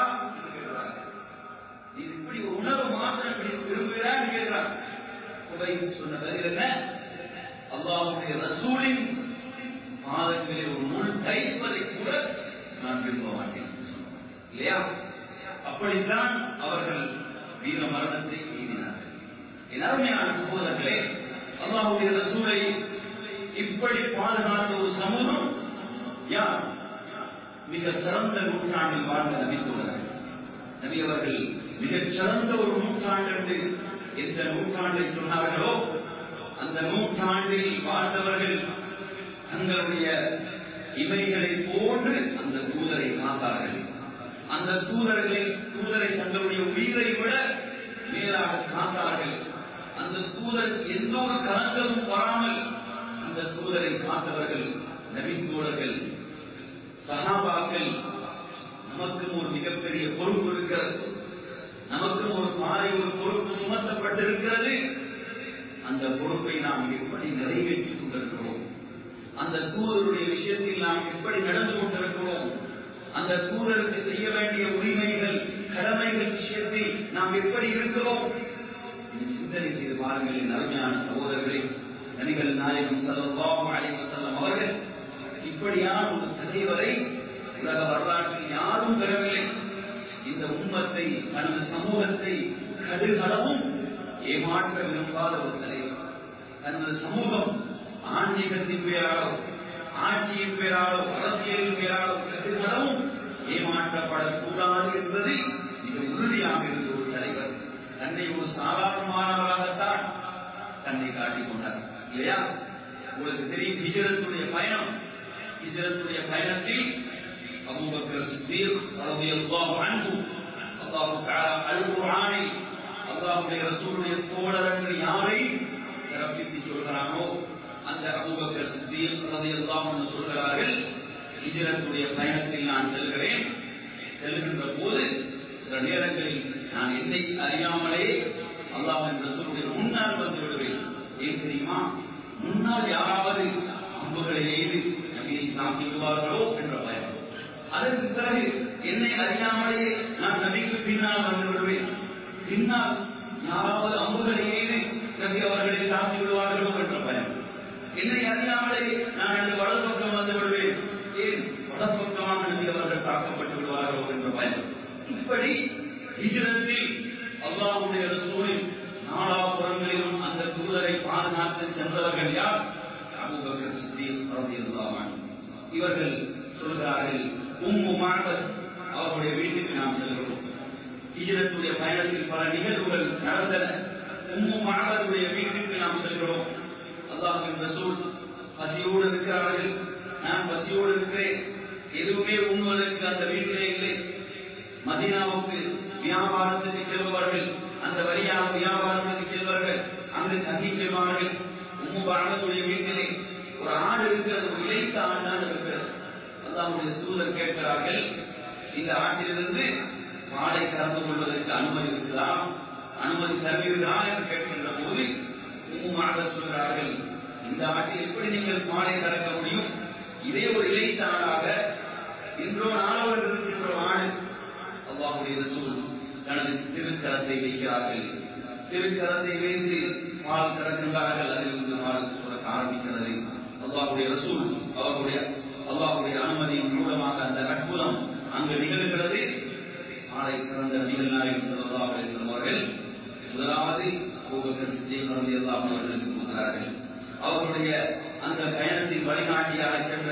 நீ இப்படி ஒரு உணர்வு மாத்திரம் இப்படி விரும்புகிறா கேட்கிறான் குறை சொன்ன பதில் என்ன அல்லாஹுடைய ரசூலின் மாதங்களிலே ஒரு முள் தைப்பதை கூட நான் விரும்ப மாட்டேன் இல்லையா அப்படித்தான் அவர்கள் வீர மரணத்தை எய்தினார்கள் என் அருமையான சகோதரர்களே அல்லாஹுடைய ரசூலை இப்படி பாதுகாத்த ஒரு சமூகம் யார் மிக சிறந்த நூற்றாண்டில் வாழ்ந்த நபித்துள்ளார்கள் நபி அவர்கள் மிகச் சிறந்த ஒரு நூற்றாண்டு என்று எந்த நூற்றாண்டை சொன்னார்களோ அந்த நூற்றாண்டில் வாழ்ந்தவர்கள் தங்களுடைய இமைகளை போன்று அந்த தூதரை காத்தார்கள் அந்த தூதர்களை தூதரை தங்களுடைய உயிரை விட மேலாக காத்தார்கள் அந்த தூதர் எந்த ஒரு கலங்களும் வராமல் அந்த தூதரை காத்தவர்கள் நபித்தோழர்கள் சகாபாக்கள் நமக்கும் ஒரு மிகப்பெரிய பொறுப்பு இருக்கிறது நமக்கும் ஒரு பாறை ஒரு பொறுப்பு சுமத்தப்பட்டிருக்கிறது அந்த பொறுப்பை நாம் எப்படி நிறைவேற்றிக் கொண்டிருக்கிறோம் அந்த தூதருடைய விஷயத்தில் நாம் எப்படி நடந்து கொண்டிருக்கிறோம் அந்த தூதருக்கு செய்ய வேண்டிய உரிமைகள் கடமைகள் விஷயத்தில் நாம் எப்படி இருக்கிறோம் சிந்தனை செய்து பாருங்கள் என் அருமையான சகோதரர்களே நபிகள் நாயகம் சல்லாஹும் அலைவசல்லம் அவர்கள் இப்படியான ஒரு தலைவரை உலக வரலாற்றில் யாரும் பெறவில்லை இந்த உம்மத்தை தனது சமூகத்தை கடுகளவும் ஏமாற்ற விரும்பாத ஒரு தலைவர் தனது சமூகம் ஆன்மீகத்தின் பேராலோ ஆட்சியின் பேராலோ அரசியலின் பேராலோ கடுகளவும் ஏமாற்றப்படக்கூடாது என்பது மிக உறுதியாக இருந்த ஒரு தலைவர் தன்னை ஒரு சாதாரணமானவராகத்தான் தன்னை காட்டிக் கொண்டார் இல்லையா உங்களுக்கு தெரியும் ஹிஜரத்துடைய பயணம் ஹிஜரத்துடைய பயணத்தில் அபூபக்கர் சித்தீக் ரலியல்லாஹு அன்ஹு அல்லாஹ் தஆலா அல் குர்ஆனை அல்லாஹ்வுடைய ரசூலுடைய தோழர்கள் யாரை சிறப்பித்து சொல்கிறானோ அந்த அபூபக்கர் சித்தீக் ரலியல்லாஹு அன்ஹு சொல்கிறார்கள் ஹிஜரத்துடைய பயணத்தில் நான் செல்கிறேன் செல்கின்ற போது சில நேரங்களில் நான் என்னை அறியாமலே அல்லாஹின் ரசூலுடைய முன்னால் வந்து விடுவேன் ஏன் தெரியுமா முன்னால் யாராவது அம்புகளை எய்து நபியை தாக்கி விடுவார்களோ என்ற பயம் அதற்கு பிறகு என்னை அறியாமலேயே நான் நபிக்கு பின்னால் வந்து விடுவேன் பின்னால் யாராவது அம்புகளை எய்து நபி அவர்களை தாக்கி விடுவார்களோ என்ற பயம் என்னை அறியாமலே நான் எனது வலது பக்கம் வந்து விடுவேன் ஏன் வலப்பக்கமாக நபி அவர்கள் தாக்கப்பட்டு விடுவார்களோ என்ற பயம் இப்படி ஹிஜ்ரத்தில் அல்லாஹ்வுடைய ரசூலின் நாலாபுறங்களிலும் அந்த தூதரை பாதுகாத்து சென்றவர்கள் யார் அபூபக்கர் சித்தீக் ரலியல்லாஹு அன்ஹு இவர்கள் சொல்கிறார்கள் உம்மு மாபத் அவருடைய வீட்டுக்கு நாம் செல்கிறோம் ஹிஜ்ரத்துடைய பயணத்தில் பல நிகழ்வுகள் நடந்தன உம்மு மாபத்துடைய வீட்டுக்கு நாம் செல்கிறோம் அல்லாஹ்வின் ரசூல் பசியோடு இருக்கிறார்கள் நான் பசியோடு இருக்கிறேன் எதுவுமே உண்ணுவதற்கு அந்த வீட்டிலே இல்லை மதீனாவுக்கு வியாபாரத்துக்கு செல்பவர்கள் அந்த வழியாக வியாபாரத்துக்கு செல்வார்கள் அங்கு தங்கி செல்வார்கள் உம்மு பாரதத்துடைய வீட்டிலே ஒரு ஆடு இருக்கிறது ஒரு இழைத்த ஆடு தான் இருக்கிறது அல்லாவுடைய தூதர் கேட்கிறார்கள் இந்த ஆட்டிலிருந்து பாலை கலந்து கொள்வதற்கு அனுமதி இருக்குதா அனுமதி தருவீர்களா என்று கேட்கின்ற போது உம்முமாக சொல்கிறார்கள் இந்த ஆட்டில் எப்படி நீங்கள் பாலை கறக்க முடியும் இதே ஒரு இலைத்த ஆடாக இன்றோ நாளவர் இருக்கின்ற ஆடு அல்லாஹுடைய ரசூல் தனது திருக்கரத்தை வைக்கிறார்கள் திருக்கரத்தை வைத்து பால் கறக்கின்றார்கள் அதில் இருந்து பால் சுரக்க ஆரம்பிக்கிறது அல்லாஹுடைய ரசூல் அவர்களுடைய அல்லாஹுடைய அனுமதியின் மூலமாக அந்த அற்புதம் அங்கு நிகழ்கிறது ஆலை பிறந்த நபிகள் நாயகம் ஸல்லல்லாஹு அலைஹி வஸல்லம் அவர்கள் முதலாவது அபூபக்கர் சித்திக் ரலியல்லாஹு அன்ஹு அவர்களுக்கு கொடுக்கிறார்கள் அவர்களுடைய அந்த பயணத்தின் வழிகாட்டியாக சென்ற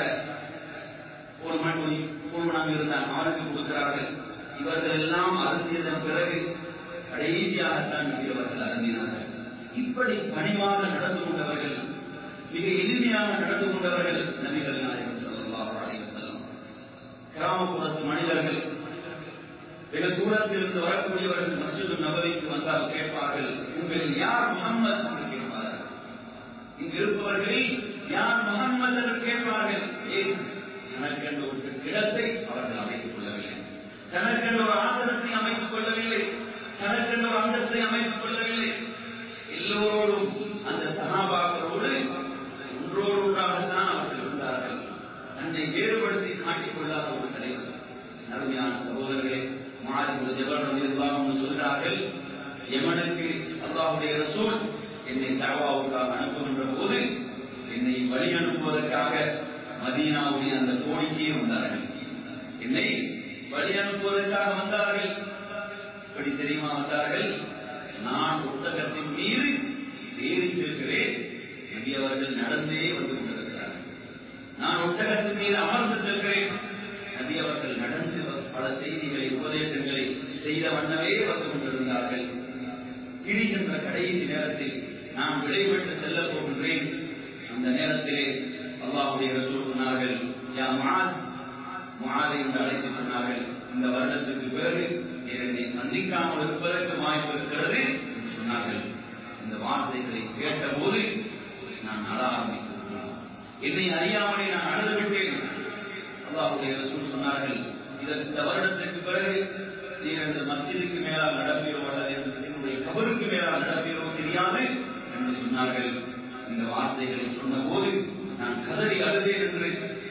ஒரு மண் குழுமணம் இருந்தான் அவருக்கு கொடுக்கிறார்கள் இவர்கள் எல்லாம் அருந்தியதன் பிறகு கடைசியாகத்தான் நபி அவர்கள் அருந்தினார்கள் இப்படி பணிவாக நடந்து கொண்டவர்கள் மிக எளிமையாக நடந்து கொண்டவர்கள் நபிகள் நாயகம் ஸல்லல்லாஹு அலைஹி வஸல்லம் கிராமப்புறத்து மனிதர்கள் வெகு தூரத்தில் இருந்து வரக்கூடியவர்கள் மஸ்ஜிது நபவிக்கு வந்தால் கேட்பார்கள் உங்களில் யார் முகம்மது என்று கேட்பார்கள் இங்கு இருப்பவர்களில் யார் முகம்மது என்று கேட்பார்கள் ஏன் தனக்கென்று ஒரு இடத்தை அவர்கள் அமைத்துக் கொள்ளவில்லை தனக்கென்று ஒரு ஆசனத்தை அமைத்துக் கொள்ளவில்லை தனக்கென்று ஒரு அந்தத்தை அமைத்துக் கொள்ளவில்லை எல்லோரோடும் அந்த சகாபாக்களோடு ஒன்றோடு ஒன்றாகத்தான் அவர்கள் இருந்தார்கள் தன்னை வேறுபடுத்தி காட்டிக் கொள்ளாத ஒரு தலைவர் அருமையான சகோதரர்களே மாறி ஒரு ஜபர் எல்லாம் சொல்கிறார்கள் எமனுக்கு அல்லாஹுடைய ரசூல் என்னை தவாவுக்காக அனுப்புகின்ற போது என்னை வழி அனுப்புவதற்காக மதீனாவுடைய அந்த கோரிக்கையே வந்தார்கள் என்னை வழி அனுப்புவதற்காக வந்தார்கள் இப்படி தெரியுமா வந்தார்கள் நான் புத்தகத்தின் மீது ஏறி செல்கிறேன் நபி அவர்கள் நடந்தே வந்து கொண்டிருக்கிறார்கள் நான் ஒட்டகத்தின் மீது அமர்ந்து செல்கிறேன் நபி அவர்கள் நடந்து பல செய்திகளை உபதேசங்களை செய்த வண்ணமே வந்து கொண்டிருந்தார்கள் பிடிக்கின்ற கடைசி நேரத்தில் நான் விடைபெற்று செல்ல போகின்றேன் அந்த நேரத்திலே அல்லாஹுடைய ரசூல் சொன்னார்கள் யா மாத் மாதை என்று அழைத்து சொன்னார்கள் இந்த வருடத்துக்கு பிறகு என்னை சந்திக்காமல் இருப்பதற்கு வாய்ப்பு இருக்கிறது என்று சொன்னார்கள் இந்த வார்த்தைகளை கேட்டபோது நான் அழ ஆரம்பித்தேன் என்னை அறியாமலே நான் அழுது விட்டேன் அல்லாஹுடைய ரசூல் சொன்னார்கள் இதற்கு இந்த வருடத்திற்கு பிறகு நீர் இந்த மஸ்ஜிதுக்கு மேலால் நடப்பீரோ அல்லது என்னுடைய கபருக்கு மேலால் நடப்பீரோ தெரியாது என்று சொன்னார்கள் இந்த வார்த்தைகளை சொன்ன போது நான் கதறி அழுதேன் என்று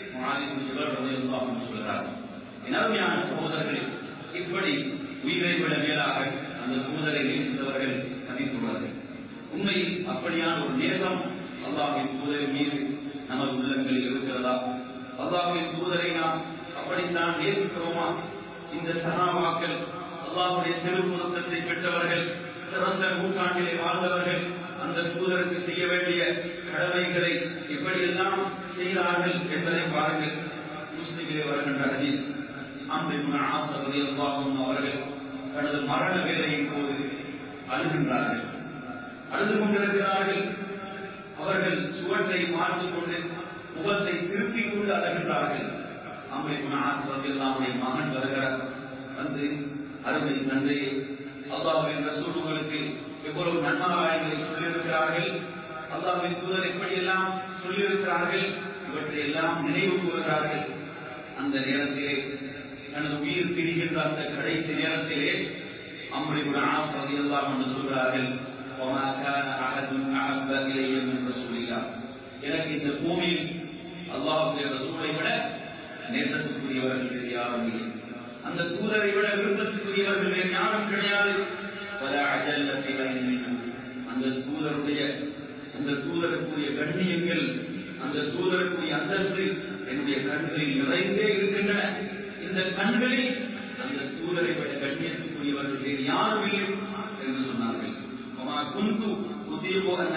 சொல்கிறார் என் அருமையான சகோதரர்களே இப்படி உயிரை விட மேலாக அந்த தூதரை நேசித்தவர்கள் மதித்துள்ளார்கள் உண்மையில் அப்படியான ஒரு நேசம் அல்லாஹின் தூதரின் மீது நமது உள்ளங்களில் இருக்கிறதா அல்லாஹின் தூதரை நாம் அப்படித்தான் நேசிக்கிறோமா இந்த சகாபாக்கள் அல்லாஹுடைய திருமுகத்தை பெற்றவர்கள் சிறந்த நூற்றாண்டிலே வாழ்ந்தவர்கள் அந்த தூதருக்கு செய்ய வேண்டிய கடமைகளை எப்படியெல்லாம் செய்தார்கள் என்பதை பாருங்கள் முஸ்லிமிலே வருகின்ற ஹதீஸ் அம்பின் ஆசபதி அல்லாஹும் அவர்கள் தனது மரண வேலையின் போது அழுகின்றார்கள் அழுது கொண்டிருக்கிறார்கள் அவர்கள் சுவற்றை பார்த்துக் கொண்டு முகத்தை திருப்பிக் கொண்டு அழகின்றார்கள் அம்பின் ஆசபதி அல்லாமுடைய மகன் வருகிறார் வந்து அருமை தந்தையை அல்லாஹின் ரசூலுகளுக்கு எவ்வளவு நன்மாராயங்களை சொல்லியிருக்கிறார்கள் அல்லாஹின் தூதர் எப்படியெல்லாம் சொல்லியிருக்கிறார்கள் இவற்றை எல்லாம் நினைவு கூறுகிறார்கள் அந்த நேரத்திலே தனது உயிர் பிரிகின்ற அந்த கடைசி நேரத்திலே அம்ரிபுர ஆசதி எல்லாம் என்று சொல்கிறார்கள் وما كان أحد أحب إلي من رسول الله எனக்கு இந்த பூமியில் அல்லாஹுடைய ரசூலை விட நேசத்துக்குரியவர்கள் வேறு யாரும் இல்லை அந்த தூதரை விட விருப்பத்துக்குரியவர்கள் வேறு யாரும் கிடையாது பல அஜல்ல அந்த தூதருடைய அந்த தூதருக்குரிய கண்ணியங்கள் அந்த தூதருக்குரிய அந்தஸ்து என்னுடைய கண்களில் நிறைந்தே இருக்கின்றன இந்த கண்களில் அந்த தூதரை விட கண்ணியத்துக்குரியவர்கள் வேறு யாரும் இல்லை என்று சொன்னார்கள் குந்து புதியபோக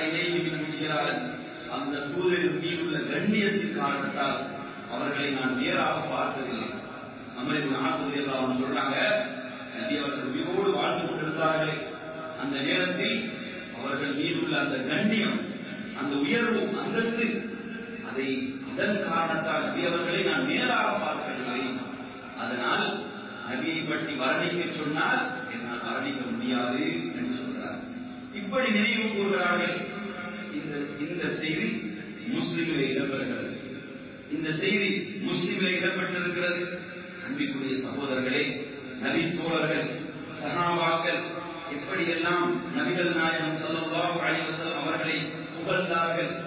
அந்த தூதரின் மீதுள்ள கண்ணியத்தின் காரணத்தால் அவர்களை நான் நேராக பார்த்ததில்லை நம்மளுக்கு ஆசிரியர் அவங்க சொல்றாங்க நபி அவர்கள் உயிரோடு வாழ்ந்து கொண்டிருந்தார்களே அந்த நேரத்தில் அவர்கள் மீதுள்ள அந்த கண்ணியம் அந்த உயர்வு அந்தஸ்து அதை அதன் காரணத்தால் நபி அவர்களை நான் நேராக பார்க்கவில்லை அதனால் நபியை பற்றி வர்ணிக்க சொன்னால் என்னால் வர்ணிக்க முடியாது என்று சொல்றார் இப்படி நினைவு கூறுகிறார்கள் இந்த இந்த செய்தி முஸ்லிமிலே இடம்பெறுகிறது இந்த செய்தி முஸ்லிமிலே இடம்பெற்றிருக்கிறது அன்பிற்குரிய சகோதரர்களே நபி தோழர்கள் சகாபாக்கள் எப்படியெல்லாம் நபிகள் நாயகம் ஸல்லல்லாஹு அலைஹி வஸல்லம் அவர்களை புகழ்ந்தார்கள்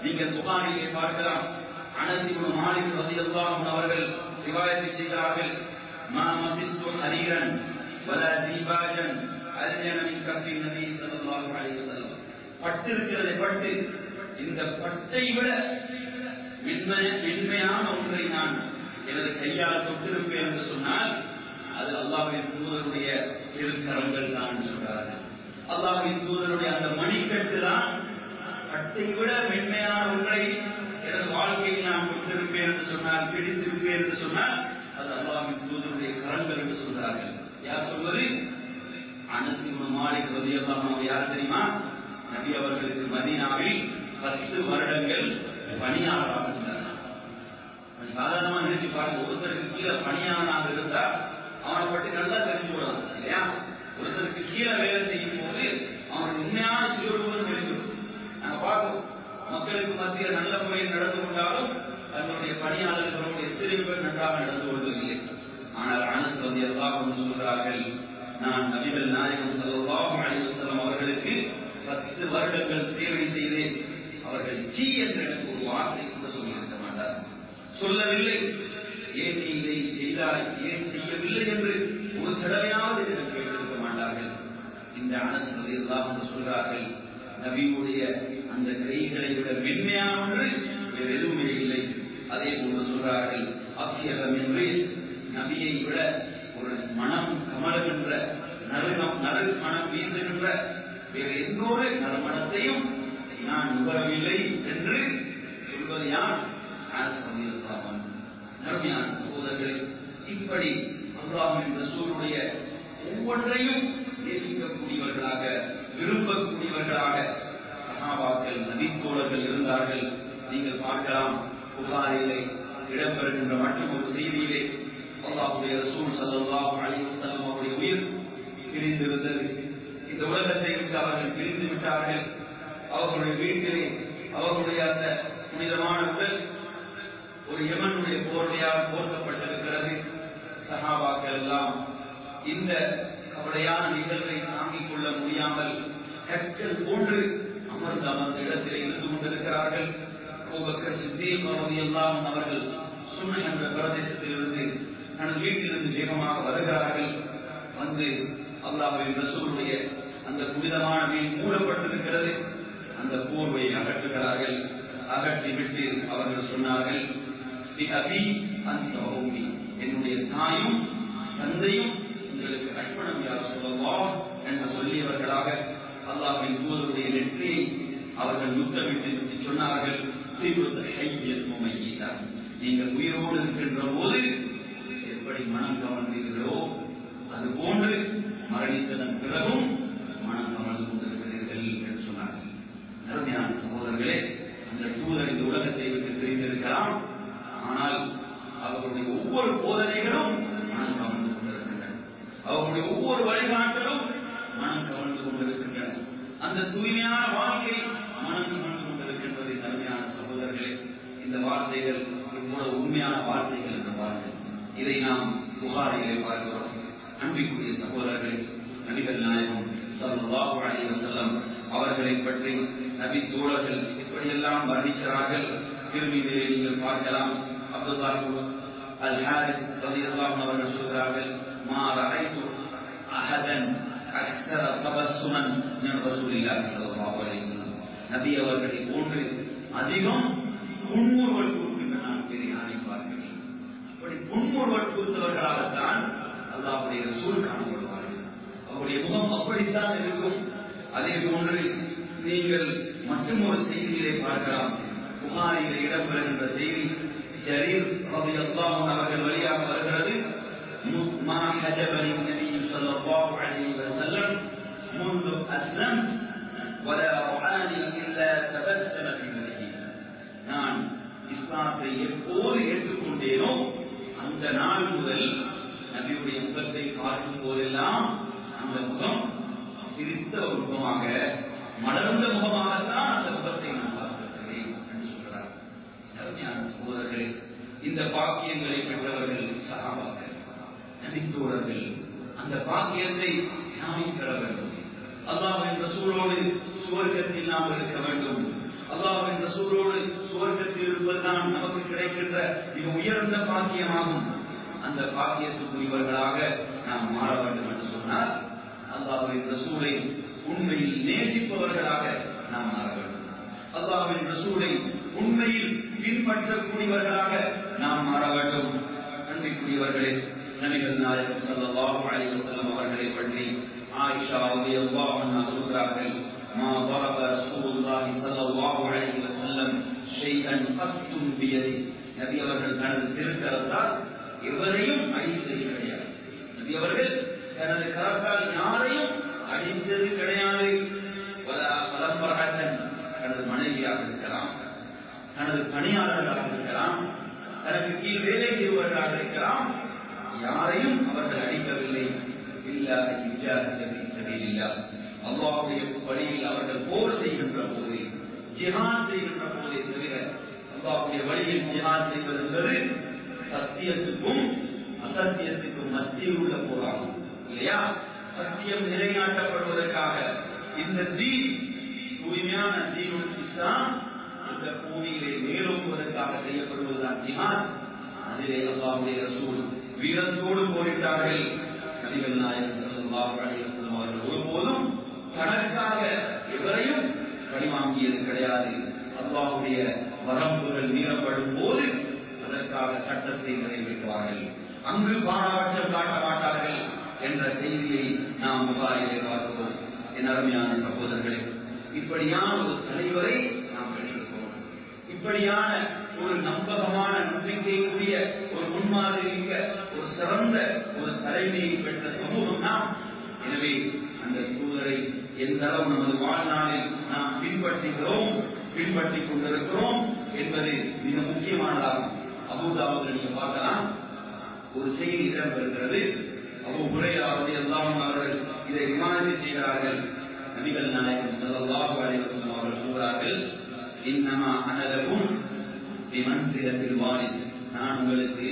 நீங்கள் புகாரிலே பார்க்கலாம் அனசிபு மாலிக் ரதியல்லாஹு அவர்கள் ரிவாயத்தை செய்கிறார்கள் மா மசித்து ஹரீரன் வல தீபாஜன் அல்யன மின் கஃபி நபி ஸல்லல்லாஹு அலைஹி வஸல்லம் பட்டு இருக்கிறது பட்டு இந்த பட்டை விட மென்மை மென்மையான ஒன்றை நான் எனது கையால் தொட்டிருப்பேன் என்று சொன்னால் அது அல்லாஹ்வின் தூதருடைய திருக்கரங்கள் தான் சொல்றார்கள் அல்லாஹ்வின் தூதருடைய அந்த மணிக்கட்டு தான் பட்டை விட மென்மையான ஒன்றை எனது வாழ்க்கையில் நான் கொண்டிருப்பேன் என்று சொன்னால் பிடித்திருப்பேன் என்று சொன்னால் அது அல்லாஹ்வின் தூதருடைய கரங்கள் என்று சொல்கிறார்கள் யார் சொல்வது அனசிம மாலிக் ரதியல்லாஹு அன்ஹு யார் தெரியுமா நபி அவர்களுக்கு மதீனாவில் பத்து வருடங்கள் பணியாளராக இருந்தார் சாதாரணமா நினைச்சு பாருங்க ஒருத்தருக்கு கீழே பணியாளனாக இருந்தா அவனை பற்றி நல்லா தெரிஞ்சு விடலாம் இல்லையா ஒருத்தருக்கு கீழே வேலை செய்யும் போது அவனுக்கு உண்மையான சுயரூபம் தெரிஞ்சிடும் நாங்க பார்க்கிறோம் மக்களுக்கு மத்தியில் நல்ல முறையில் நடந்து கொண்டாலும் தன்னுடைய பணியாளர்களோடு எத்தனை பேர் நன்றாக நடந்து கொள்வதில்லை ஆனால் அனஸ் வந்து எல்லாம் சொல்கிறார்கள் நான் நபிகள் நாயகம் ஸல்லல்லாஹு அலைஹி வஸல்லம் அவர்களுக்கு பத்து வருடங்கள் சேவை செய்தேன் அவர்கள் சீ என்று எனக்கு ஒரு வார்த்தை கூட சொல்லியிருக்க மாட்டார் சொல்லவில்லை ஏன் நீ இதை செய்தாய் ஏன் செய்யவில்லை என்று ஒரு தடவையாவது எனக்கு கேட்டிருக்க மாட்டார்கள் இந்த அனசனதை எல்லாம் சொல்கிறார்கள் நபியுடைய அந்த கைகளை விட மென்மையான ஒன்று வேறு எதுவுமே இல்லை அதே போன்று சொல்கிறார்கள் அபியகம் என்று நபியை விட ஒரு மனம் கமலுகின்ற நறுகம் நறு மனம் வீசுகின்ற வேறு எந்த ஒரு நறுமணத்தையும் நான் நுகரவில்லை என்று சொல்வது யார் நறுமையான சகோதரர்களே இப்படி அல்லாஹின் ரசூலுடைய ஒவ்வொன்றையும் நேசிக்கக்கூடியவர்களாக விரும்பக்கூடியவர்களாக சகாபாக்கள் நபித்தோழர்கள் இருந்தார்கள் நீங்கள் பார்க்கலாம் புகாரிலே இடம்பெறுகின்ற மற்றும் ஒரு செய்தியிலே அல்லாஹுடைய ரசூல் சல்லாஹு அலைஹி வஸல்லம் அவருடைய உயிர் பிரிந்திருந்தது இந்த உலகத்தை விட்டு அவர்கள் பிரிந்து விட்டார்கள் அவர்களுடைய வீட்டிலே அவர்களுடைய அந்த புனிதமான உடல் ஒரு யமனுடைய போர்வையால் போர்க்கப்பட்டிருக்கிறது சகாபாக்கள் எல்லாம் இந்த கவலையான நிகழ்வை தாங்கிக் கொள்ள முடியாமல் கற்கள் போன்று அமர்ந்து அமர்ந்த இடத்திலே இருந்து கொண்டிருக்கிறார்கள் அபூபக்கர் சித்தீக் எல்லாம் அவர்கள் சுண்ண என்ற பிரதேசத்திலிருந்து தனது வீட்டிலிருந்து வேகமாக வருகிறார்கள் வந்து அல்லாஹின் ரசூலுடைய அந்த புனிதமான வீடு மூடப்பட்டிருக்கிறது அந்த போர்வையை அகற்றுகிறார்கள் அகற்றி விட்டு அவர்கள் சொன்னார்கள் "பி அபி அந்த உம்மி." என்னுடைய தாயும் தந்தையும் உங்களுக்கு அர்ப்பணம் யார் சொல்லவா என்று சொல்லியவர்களாக அல்லாஹின் தூதருடைய நெற்றியை அவர்கள் முத்தமிட்டு விட்டு சொன்னார்கள் "சீபுத்த ஹையத் முமையீதா." நீங்கள் உயிரோடு இருக்கின்ற போது எப்படி மனம் கவர்ந்தீர்களோ அது போன்று மரணித்ததன் பிறகும் மனம் கவர்ந்து கொண்டிருக்கிறீர்கள் என்று சொன்னார்கள் அருமையான சகோதரர்களே அந்த தூதர் இந்த உலகத்தை விட்டு பிரிந்திருக்கலாம் ஆனால் அவர்களுடைய ஒவ்வொரு போதனைகளும் மனம் கவர்ந்து கொண்டிருக்கின்றன அவர்களுடைய ஒவ்வொரு வழிகாட்டலும் மனம் கவர்ந்து கொண்டிருக்கின்றன அந்த தூய்மையான வாழ்க்கை மனம் கவர்ந்து கொண்டிருக்கின்றது அருமையான சகோதரர்களே இந்த வார்த்தைகள் இவ்வளவு உண்மையான வார்த்தைகள் என்ற வார்த்தை இதை நாம் புகாரிலே பார்க்கிறோம் அன்பிற்குரிய சகோதரர்களே நபிகள் நாயகம் ஸல்லல்லாஹு அலைஹி வஸல்லம் அவர்களை பற்றி நபி தோழர்கள் எப்படியெல்லாம் வர்ணிக்கிறார்கள் திரும்பியிலே நீங்கள் பார்க்கலாம் அப்துல்லாஹு அல் ஹாரிஸ் ரலியல்லாஹு அவர்கள் சொல்கிறார்கள் மா ரஅய்து அஹதன் அக்ஸர தபஸ்ஸுமன் மின் ரசூலில்லாஹி ஸல்லல்லாஹு அலைஹி வஸல்லம் நபி அவர்களை போன்று அதிகம் புன்முறுவல் கொடுக்கின்ற நான் வேறு யாரை பார்க்கிறேன் அப்படி புன்முறுவல் கொடுத்தவர்களாகத்தான் அல்லாஹுடைய ரசூல் காணப்படுவார்கள் அவருடைய முகம் அப்படித்தான் இருக்கும் அதே போன்று நீங்கள் மற்றும் ஒரு செய்தியிலே பார்க்கலாம் புகாரிலே இடம்பெறுகின்ற செய்தி ஜரீர் ரலியல்லாஹு அவர்கள் வழியாக வருகிறது ما حجبني النبي صلى الله عليه وسلم منذ أسلمت ولا رآني إلا تبسم في وجهي நான் இஸ்லாத்தை எப்போது ஏற்றுக்கொண்டேனோ அந்த நாள் முதல் நபியுடைய முகத்தை பார்க்கும் போதெல்லாம் அந்த முகம் சிரித்த ஒரு முகமாக மலர்ந்த முகமாகத்தான் அந்த முகத்தை நான் பார்த்திருக்கிறேன் என்று சொல்கிறார் அருமையான சகோதரர்களே இந்த பாக்கியங்களை பெற்றவர்கள் சகாபாக்கள் நபித்தோழர்கள் அந்த பாக்கியத்தை நாமும் பெற வேண்டும் அல்லாஹ் என்ற சூழலோடு சுவர்க்கத்தில் நாம் இருக்க வேண்டும் அல்லாஹ் என்ற சூழலோடு தான் நமக்கு கிடைக்கின்ற மிக உயர்ந்த பாக்கியமாகும் அந்த பாக்கியத்துக்குரியவர்களாக நாம் மாற வேண்டும் என்று சொன்னால் அல்லாஹ்வின் ரசூலை உண்மையில் நேசிப்பவர்களாக நாம் மாற வேண்டும் அல்லாஹ்வின் ரசூலை உண்மையில் பின்பற்றக்கூடியவர்களாக நாம் மாற வேண்டும் அன்பிற்குரியவர்களே நபிகள் நாயகம் ஸல்லல்லாஹு அலைஹி வஸல்லம் அவர்களை பற்றி ஆயிஷா ரலியல்லாஹு அன்ஹா சொல்கிறார்கள் ما ضرب رسول الله صلى الله عليه وسلم شيئا قط بيده நபி அவர்கள் தனது திருக்கரத்தால் எவரையும் அடித்தது கிடையாது நபி அவர்கள் தனது கரத்தால் யாரையும் அடித்தது கிடையாது பலம்பரகன் தனது மனைவியாக இருக்கலாம் தனது பணியாளர்களாக இருக்கலாம் தனக்கு கீழ் வேலை செய்வர்களாக இருக்கலாம் யாரையும் அவர்கள் அடிக்கவில்லை இல்லாத இல்லா அல்லாவுடைய வழியில் அவர்கள் போர் செய்கின்ற போது ஜிஹான் செய்கின்ற போதே தவிர அல்லாவுடைய வழியில் ஜிஹான் செய்வது என்பது சத்தியத்துக்கும் அசத்தியத்துக்கும் மத்தியில் உள்ள போராகும் இல்லையா சத்தியம் நிலைநாட்டப்படுவதற்காக இந்த தீன் தூய்மையான தீனுல் இஸ்லாம் அந்த பூமியிலே மேலோங்குவதற்காக செய்யப்படுவதுதான் ஜிஹாத் அதிலே அல்லாவுடைய ரசூல் வீரத்தோடு போரிட்டார்கள் நபிகள் நாயகம் ஸல்லல்லாஹு அலைஹி வஸல்லம் அவர்கள் ஒருபோதும் தனக்காக எவரையும் பழிவாங்கியது கிடையாது அல்லாஹுடைய வரம்புகள் மீறப்படும் போது அதற்காக சட்டத்தை நிறைவேற்றுவார்கள் அங்கு பாராட்சம் காட்ட மாட்டார்கள் என்ற செய்தியை நாம் புகாரிலே பார்க்கிறோம் என் அருமையான சகோதரர்களே இப்படியான ஒரு தலைவரை நாம் பெற்றிருக்கிறோம் இப்படியான ஒரு நம்பகமான நம்பிக்கைக்குரிய ஒரு முன்மாதிரிக்க ஒரு சிறந்த ஒரு தலைமையை பெற்ற சமூகம் நாம் எனவே அந்த சூழலை எந்த அளவு நமது வாழ்நாளில் நாம் பின்பற்றுகிறோம் பின்பற்றிக் கொண்டிருக்கிறோம் என்பது மிக முக்கியமானதாகும் அபூதாவுக்கு நீங்க பார்க்கலாம் ஒரு செய்தி இடம்பெறுகிறது அபு உரையாவது எல்லாம் அவர்கள் இதை விமானத்தில் செய்கிறார்கள் நபிகள் நாயகம் ஸல்லல்லாஹு அலைஹி வஸல்லம் அவர்கள் சொல்கிறார்கள் இன்னமா அனலகும் விமன்சிலத்தில் வாலித் நான் உங்களுக்கு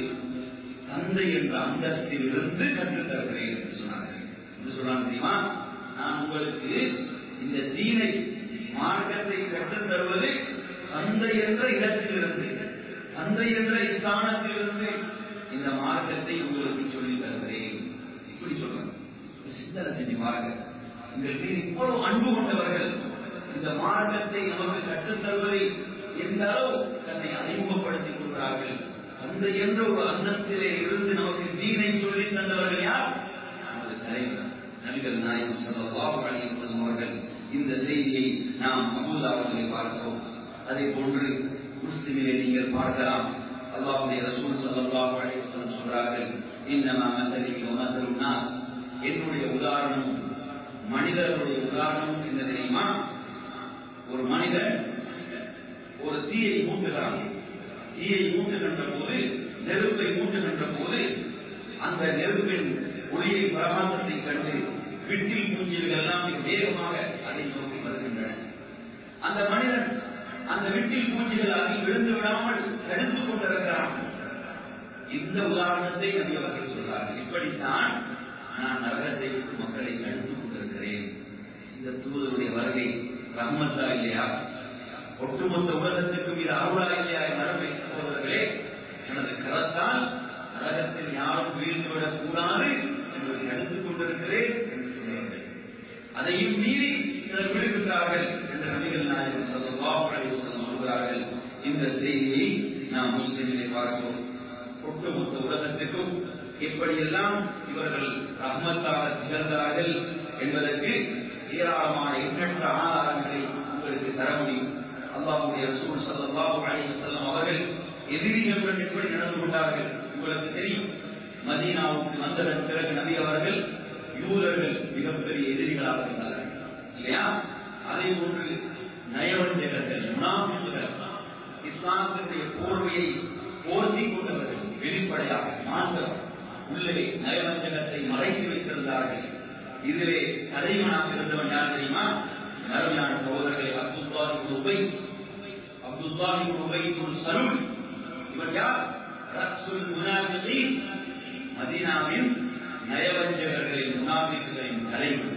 தந்தை என்ற அந்தஸ்தில் இருந்து கற்றுத் தருகிறேன் என்று சொன்னார்கள் என்று சொல்றாங்க தெரியுமா நான் உங்களுக்கு இந்த தீனை மார்க்கத்தை கற்றுத் தருவது தந்தை என்ற இடத்திலிருந்து தந்தை என்ற ஸ்தானத்திலிருந்து இந்த மார்க்கத்தை உங்களுக்கு சொல்லித் தருகிறேன் இப்படி சொல்றாங்க சிந்தனை செஞ்சு பாருங்க எங்கள் மீது இவ்வளவு அன்பு கொண்டவர்கள் இந்த மார்க்கத்தை நமக்கு கற்றுத் தருவதை எந்த அளவு தன்னை அறிமுகப்படுத்திக் கொள்கிறார்கள் தந்தை என்ற ஒரு அந்தஸ்திலே இருந்து நமக்கு தீனை சொல்லி தந்தவர்கள் யார் நமது தலைவர் நபிகள் நாயகம் ஸல்லல்லாஹு அலைஹி வஸல்லம் அவர்கள் இந்த செய்தியை நாம் அபூதாவதிலே பார்க்கிறோம் அதே போன்று முஸ்லிமிலே நீங்கள் பார்க்கலாம் அல்லாஹ்வுடைய ரசூல் ஸல்லல்லாஹு அலைஹி வஸல்லம் சொல்றார்கள் இன்னமா மஸலி வ மஸலுன் நாஸ் என்னுடைய உதாரணம் மனிதர்களுடைய உதாரணம் என்ன தெரியுமா ஒரு மனிதன் ஒரு தீயை மூட்டுகிறான் தீயை மூட்டுகின்ற போது நெருப்பை மூட்டுகின்ற போது அந்த நெருப்பின் ஒளியை பிரகாசத்தை கண்டு விட்டில் பூஞ்சிகள் எல்லாம் மிக வேகமாக அதை நோக்கி வருகின்றன அந்த மனிதன் அந்த விட்டில் பூஞ்சிகள் அதில் விழுந்து விடாமல் தடுத்துக் கொண்டிருக்கிறான் இந்த உதாரணத்தை நபி அவர்கள் சொல்றார்கள் இப்படித்தான் நான் நரகத்தை விட்டு மக்களை தடுத்துக் கொண்டிருக்கிறேன் இந்த தூதருடைய வருகை ரஹ்மத்தா இல்லையா ஒட்டுமொத்த உலகத்திற்கும் இது அருளா இல்லையா என் அருமை சகோதரர்களே எனது கரத்தால் நரகத்தில் யாரும் வீழ்ந்துவிடக் கூடாது என்பதை தடுத்துக் கொண்டிருக்கிறேன் என்று சொன்னார்கள் அதையும் மீறி சிலர் விடுகின்றார்கள் என்ற நபிகள் நாயகம் ஸல்லல்லாஹு அலைஹி வஸல்லம் சொல்கிறார்கள் இந்த செய்தியை நாம் முஸ்லிமிலே பார்க்கிறோம் ஒட்டுமொத்த உலகத்திற்கும் எப்படியெல்லாம் இவர்கள் ரஹ்மத்தாக திகழ்ந்தார்கள் என்பதற்கு ஏராளமான எண்ணற்ற ஆதாரங்களை உங்களுக்கு தர முடியும் அல்லாஹ்வுடைய ரசூல் ஸல்லல்லாஹு அலைஹி வஸல்லம் அவர்கள் எதிரிகளுடன் எப்படி நடந்து கொண்டார்கள் உங்களுக்கு தெரியும் மதீனாவுக்கு வந்ததன் பிறகு நபி அவர்கள் யூதர்கள் மிகப்பெரிய எதிரிகளாக இருந்தார்கள் இல்லையா அதே போன்று நயவஞ்சகர்கள் முனாஃபிக்குகள் இஸ்லாத்தினுடைய போர்வையை போர்த்தி கொண்டவர்கள் வெளிப்படையாக மாற்றம் உள்ளே நயவஞ்சகத்தை மறைத்து வைத்திருந்தார்கள் இதிலே தலைவனாக இருந்தவன் யார் தெரியுமா அருமையான சகோதரர்களை அப்துல்லாஹி உபை அப்துல்லாஹி உபை ஒரு சருள் இவன் யார் ரக்சுல் முனாஃபிகீன் மதீனாவின் நயவஞ்சகர்களின் முனாஃபிக்குகளின் தலைவன்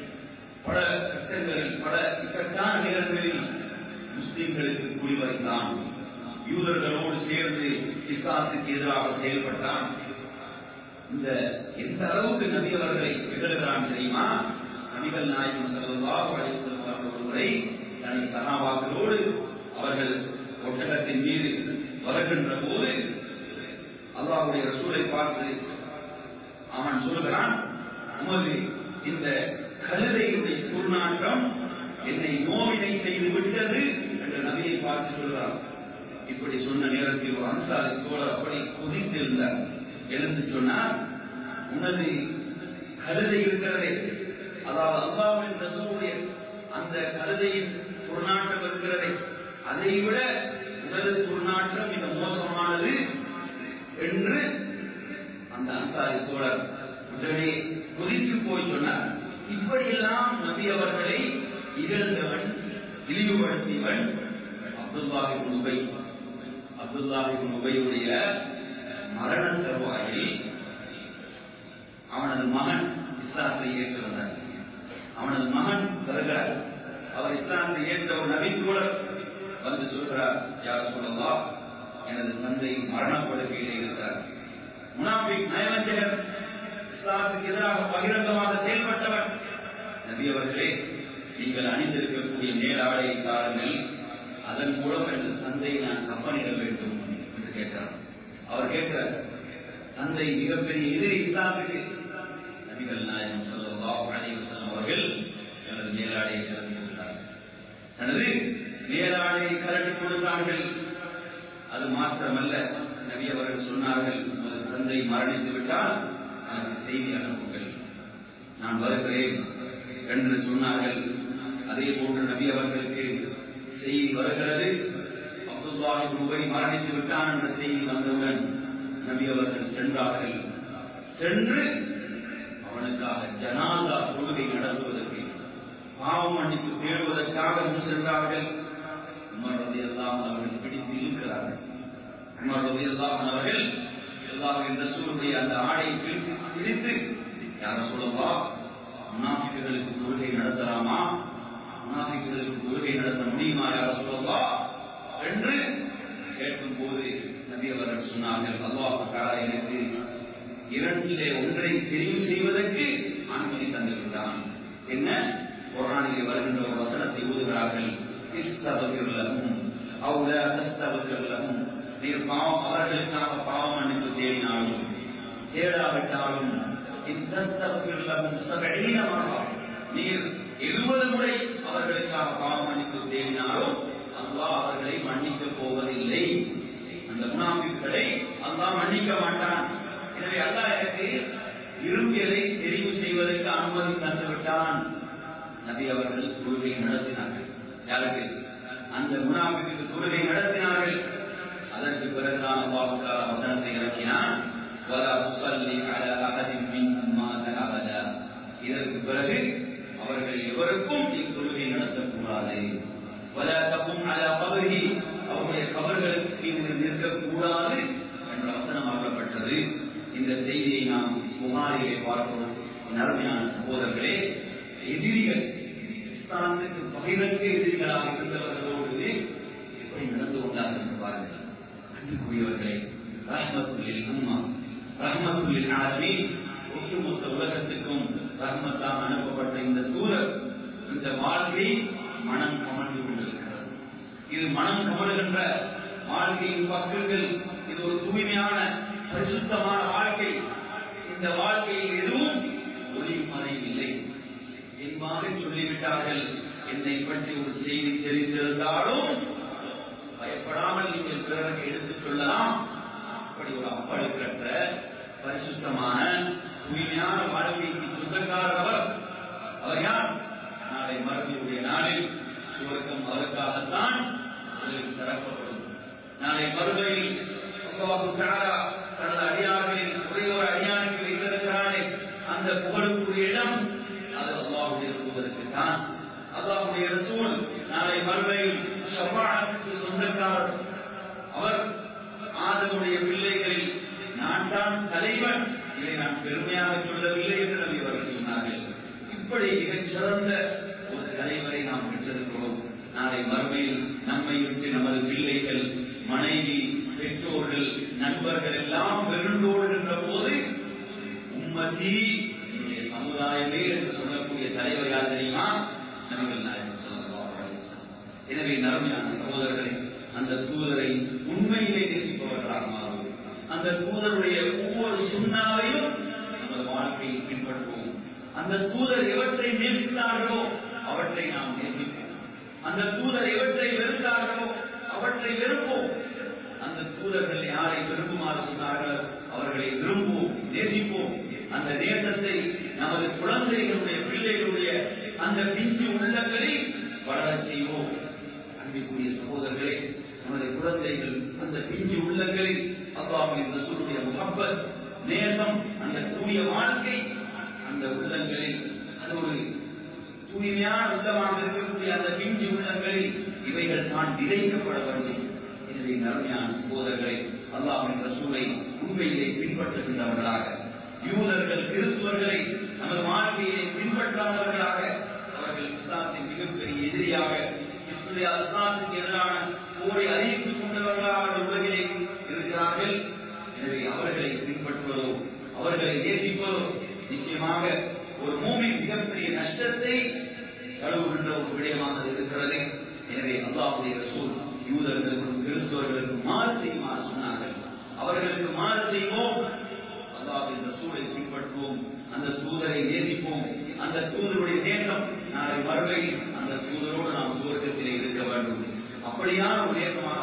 பல கட்டங்களில் பல இக்கட்டான நேரங்களில் முஸ்லிம்களுக்கு குடிவரைத்தான் யூதர்களோடு சேர்ந்து இஸ்லாத்துக்கு எதிராக செயல்பட்டான் இந்த எந்த அளவுக்கு நபி அவர்களை விகழுகிறான் தெரியுமா நபிகள் நாயகம் செல்வதாக அழைத்திருப்பார் ஒரு முறை தனது சகாபாக்களோடு அவர்கள் ஒட்டகத்தின் மீது வருகின்ற போது அல்லாஹுடைய ரசூலை பார்த்து அவன் சொல்கிறான் உமது இந்த கழுதையுடைய துர்நாற்றம் என்னை நோவினை செய்து விட்டது என்று நபியை பார்த்து சொல்கிறான் இப்படி சொன்ன நேரத்தில் ஒரு அன்சாரி தோழர் அப்படி குதித்திருந்தார் எழுந்து சொன்னார் உனது கழுதை இருக்கிறதே அதாவது அல்லாவின் ரசூலுடைய அந்த கழுதையின் துர்நாற்றம் இருக்கிறதே அதை விட உனது துர்நாற்றம் மிக மோசமானது என்று அந்த அன்சாரி தோழர் உடனே கொதித்து போய் சொன்னார் இப்படியெல்லாம் நபி அவர்களை இகழ்ந்தவன் இழிவுபடுத்தியவன் அப்துல்லாஹி உபை அப்துல்லாஹி உபையுடைய மரண தருவாயில் அவனது மகன் இஸ்லாத்தை ஏற்று வந்தார் அவனது மகன் வருகிறார் அவர் இஸ்லாத்தை ஏற்ற ஒரு நபித்தோழர் வந்து சொல்கிறார் யார் சொல்லலாம் எனது தந்தை மரணப்படுகையிலே இருக்கிறார் முனாபிக் நயவஞ்சகர் இஸ்லாத்துக்கு எதிராக பகிரங்கமாக செயல்பட்டவர் நபி அவர்களே நீங்கள் அணிந்திருக்கக்கூடிய மேலாடையை தாருங்கள் அதன் மூலம் எனது தந்தையை நான் கப்பனிட வேண்டும் என்று கேட்டார் அவர் கேட்கிறார் தந்தை மிகப்பெரிய எதிரி இஸ்லாத்துக்கு நபிகள் நாயகம் சொல்லலாம் அலைவசம் அவர்கள் எனது மேலாடையை கலந்து கொடுத்தார்கள் தனது மேலாடையை கலட்டி கொடுத்தார்கள் அது மாத்திரமல்ல நபி அவர்கள் சொன்னார்கள் உமது தந்தை மரணித்து விட்டால் எனக்கு செய்தி அனுப்புங்கள் நான் வருகிறேன் என்று சொன்னார்கள் அதே போன்று நபி அவர்களுக்கு செய்தி வருகிறது அப்துல்லாஹி ரூபை மரணித்து விட்டான் என்ற செய்தி வந்தவுடன் நபி அவர்கள் சென்றார்கள் சென்று அவனுக்காக ஜனாதா தொழுகை நடத்துவதற்கு பாவ மன்னிப்பு தேடுவதற்காக முன் சென்றார்கள் உமர் ரதி எல்லாம் அவர்கள் பிடித்து இழுக்கிறார்கள் உமர் ரதி எல்லாம் அவர்கள் எல்லாவின் ரசூலுடைய அந்த ஆடையை பிடித்து பிடித்து யார சொல்லவா முனாஃபிக்குகளுக்கு தொழுகை நடத்தலாமா முனாஃபிக்குகளுக்கு தொழுகை நடத்த முடியுமா யார சொல்லவா என்று கேட்கும் போது நபி அவர்கள் சொன்னார்கள் அல்லாஹ் எனக்கு இரண்டிலே ஒன்றை தெரிவு செய்வதற்கு அனுமதி தந்திருந்தான் என்ன குரானிலே வருகின்ற ஒரு வசனத்தை ஊதுகிறார்கள் இஸ்தபகிர்லகும் அவுல தஸ்தபகிர்லகும் நீர் பாவம் அவர்களுக்காக பாவம் மன்னிப்பு தேடினாலும் தேடாவிட்டாலும் இத்தஸ்தபகிர்லகும் சபீனமாக நீர் எழுபது முறை அவர்களுக்காக பாவம் மன்னிப்பு தேடினாலும் அல்லாஹ் அவர்களை மன்னிக்க போவதில்லை அந்த முனாபிக்களை அல்லாஹ் மன்னிக்க மாட்டான் எனவே அல்லாஹ் எனக்கு விரும்பியதை தெரிவு செய்வதற்கு அனுமதி தந்து விட்டான் நபி அவர்கள் தொழுகை நடத்தினார்கள் யாருக்கு அந்த முனாபிக்கு தொழுகை நடத்தினார்கள் அதற்கு பிறகுதான் அல்லாஹுக்கான வசனத்தை இறக்கினான் ولا تصلي على احد منهم مات ابدا இதற்கு பிறகு அவர்கள் எவருக்கும் இத்தொழுகை நடத்தக்கூடாது ولا تقم على قبره அவருடைய கபர்களுக்கு நிற்கக்கூடாது என்ற வசனம் ஆகப்பட்டது இந்த செய்தியை நாம் புகாரிலே பார்க்கிறோம் அருமையான சகோதரர்களே எதிரிகள் இஸ்லாத்துக்கு பகிரங்க எதிரிகளாக இருந்தவர்களோடு எப்படி நடந்து கொண்டார்கள் என்று பாருங்கள் அன்புக்குரியவர்களே ரஹ்மத்துல்லில் அம்மா ரஹ்மத்துல்லில் ஆலமி ஒட்டுமொத்த உலகத்துக்கும் ரஹ்மத்தாக அனுப்பப்பட்ட இந்த தூதர் இந்த வாழ்க்கை மனம் கமழ்ந்து கொண்டிருக்கிறது இது மனம் கமழுகின்ற வாழ்க்கையின் பக்கங்கள் இது ஒரு தூய்மையான பரிசுத்தமான வாழ்க்கை இந்த வாழ்க்கையில் எதுவும் ஒளிமறை இல்லை என்பாக சொல்லிவிட்டார்கள் என்னை பற்றி ஒரு செய்தி தெரிந்திருந்தாலும் பயப்படாமல் நீங்கள் பிறருக்கு எடுத்துச் சொல்லலாம் அப்படி ஒரு அப்பழுக்கற்ற பரிசுத்தமான தூய்மையான வாழ்க்கைக்கு சொந்தக்காரர் அவர் அவர் யார் நாளை மறுமையுடைய நாளில் சுவர்க்கம் அவருக்காகத்தான் முதலில் திறக்கப்படும் நாளை மறுமையில் அல்லாஹு தஆலா தனது அடியார்களில் ஒரே ஒரு அடியானுக்கு வைத்திருக்கிறானே அந்த புகழுக்குரிய இடம் அது அல்லாஹுடைய தூதருக்கு தான் அல்லாஹுடைய ரசூல் நாளை மறுமையில் ஷஃபாஅத்துக்கு சொந்தக்காரர் அவர் ஆதமுடைய பிள்ளைகளில் நான் தான் தலைவன் இதை நான் பெருமையாக சொல்லவில்லை என்று நபி அவர்கள் சொன்னார்கள் இப்படி மிகச் சிறந்த ஒரு தலைவரை நாம் பெற்றிருக்கிறோம் நாளை மறுமையில் நம்மை விட்டு நமது பிள்ளைகள் மனைவி உம்மத்தி என்னுடைய சமுதாயமே என்று சொல்லக்கூடிய தலைவர் யார் தெரியுமா நபிகள் நாயகம் ஸல்லல்லாஹு அலைஹி வஸல்லம். எனவே நரமையான சகோதரர்களை அந்த தூதரை உண்மையிலே நேசிப்பவர்களாக மாறுவோம் அந்த தூதருடைய ஒவ்வொரு சுண்ணாவையும் நமது வாழ்க்கையை பின்பற்றுவோம் அந்த தூதர் எவற்றை நேசித்தார்களோ அவற்றை நாம் நேசிப்போம் அந்த தூதர் எவற்றை வெறுத்தார்களோ அவற்றை வெறுப்போம் அந்த தூதர்கள் யாரை விரும்புமாறு சொன்னார்களோ அவர்களை விரும்புவோம் நேசிப்போம் அந்த நேசத்தை நமது குழந்தைகளுடைய பிள்ளைகளுடைய அந்த பிஞ்சு உள்ளங்களில் வளரச் செய்வோம் அன்பிற்குரிய சகோதரர்களே நமது குழந்தைகள் அந்த பிஞ்சு உள்ளங்களில் அல்லாஹின் ரசூலுடைய முகப்பத் நேசம் அந்த தூய வாழ்க்கை அந்த உள்ளங்களில் அது ஒரு தூய்மையான உள்ளமாக இருக்கக்கூடிய அந்த பிஞ்சு உள்ளங்களில் இவைகள் தான் விதைக்கப்பட வேண்டும் எனவே நறுமையான சகோதரர்களை அல்லாஹின் ரசூலை உண்மையிலே பின்பற்றுகின்றவர்களாக யூதர்கள் கிறிஸ்துவர்களை நமது வாழ்க்கையை பின்பற்றாதவர்களாக அவர்கள் இஸ்லாத்தின் மிகப்பெரிய எதிரியாக இஸ்லாமிய இஸ்லாத்துக்கு எதிரான போரை அறிவித்துக் கொண்டவர்களாக உலகிலே இருக்கிறார்கள் எனவே அவர்களை பின்பற்றுவதோ அவர்களை நேசிப்பதோ நிச்சயமாக ஒரு மூமி மிகப்பெரிய நஷ்டத்தை தழுவுகின்ற ஒரு விடயமாக இருக்கிறது எனவே அல்லாஹுடைய ரசூல் யூதர்களுக்கும் கிறிஸ்தவர்களுக்கும் மாறு செய்யுமாறு சொன்னார்கள் அவர்களுக்கு மாறு செய்வோம் அல்லாஹின் ரசூலை பின்பற்றுவோம் அந்த தூதரை நேசிப்போம் அந்த தூதருடைய நேசம் நாளை மறுமையில் அந்த தூதரோடு நாம் சுவர்க்கத்திலே இருக்க வேண்டும் அப்படியான ஒரு நேசமாக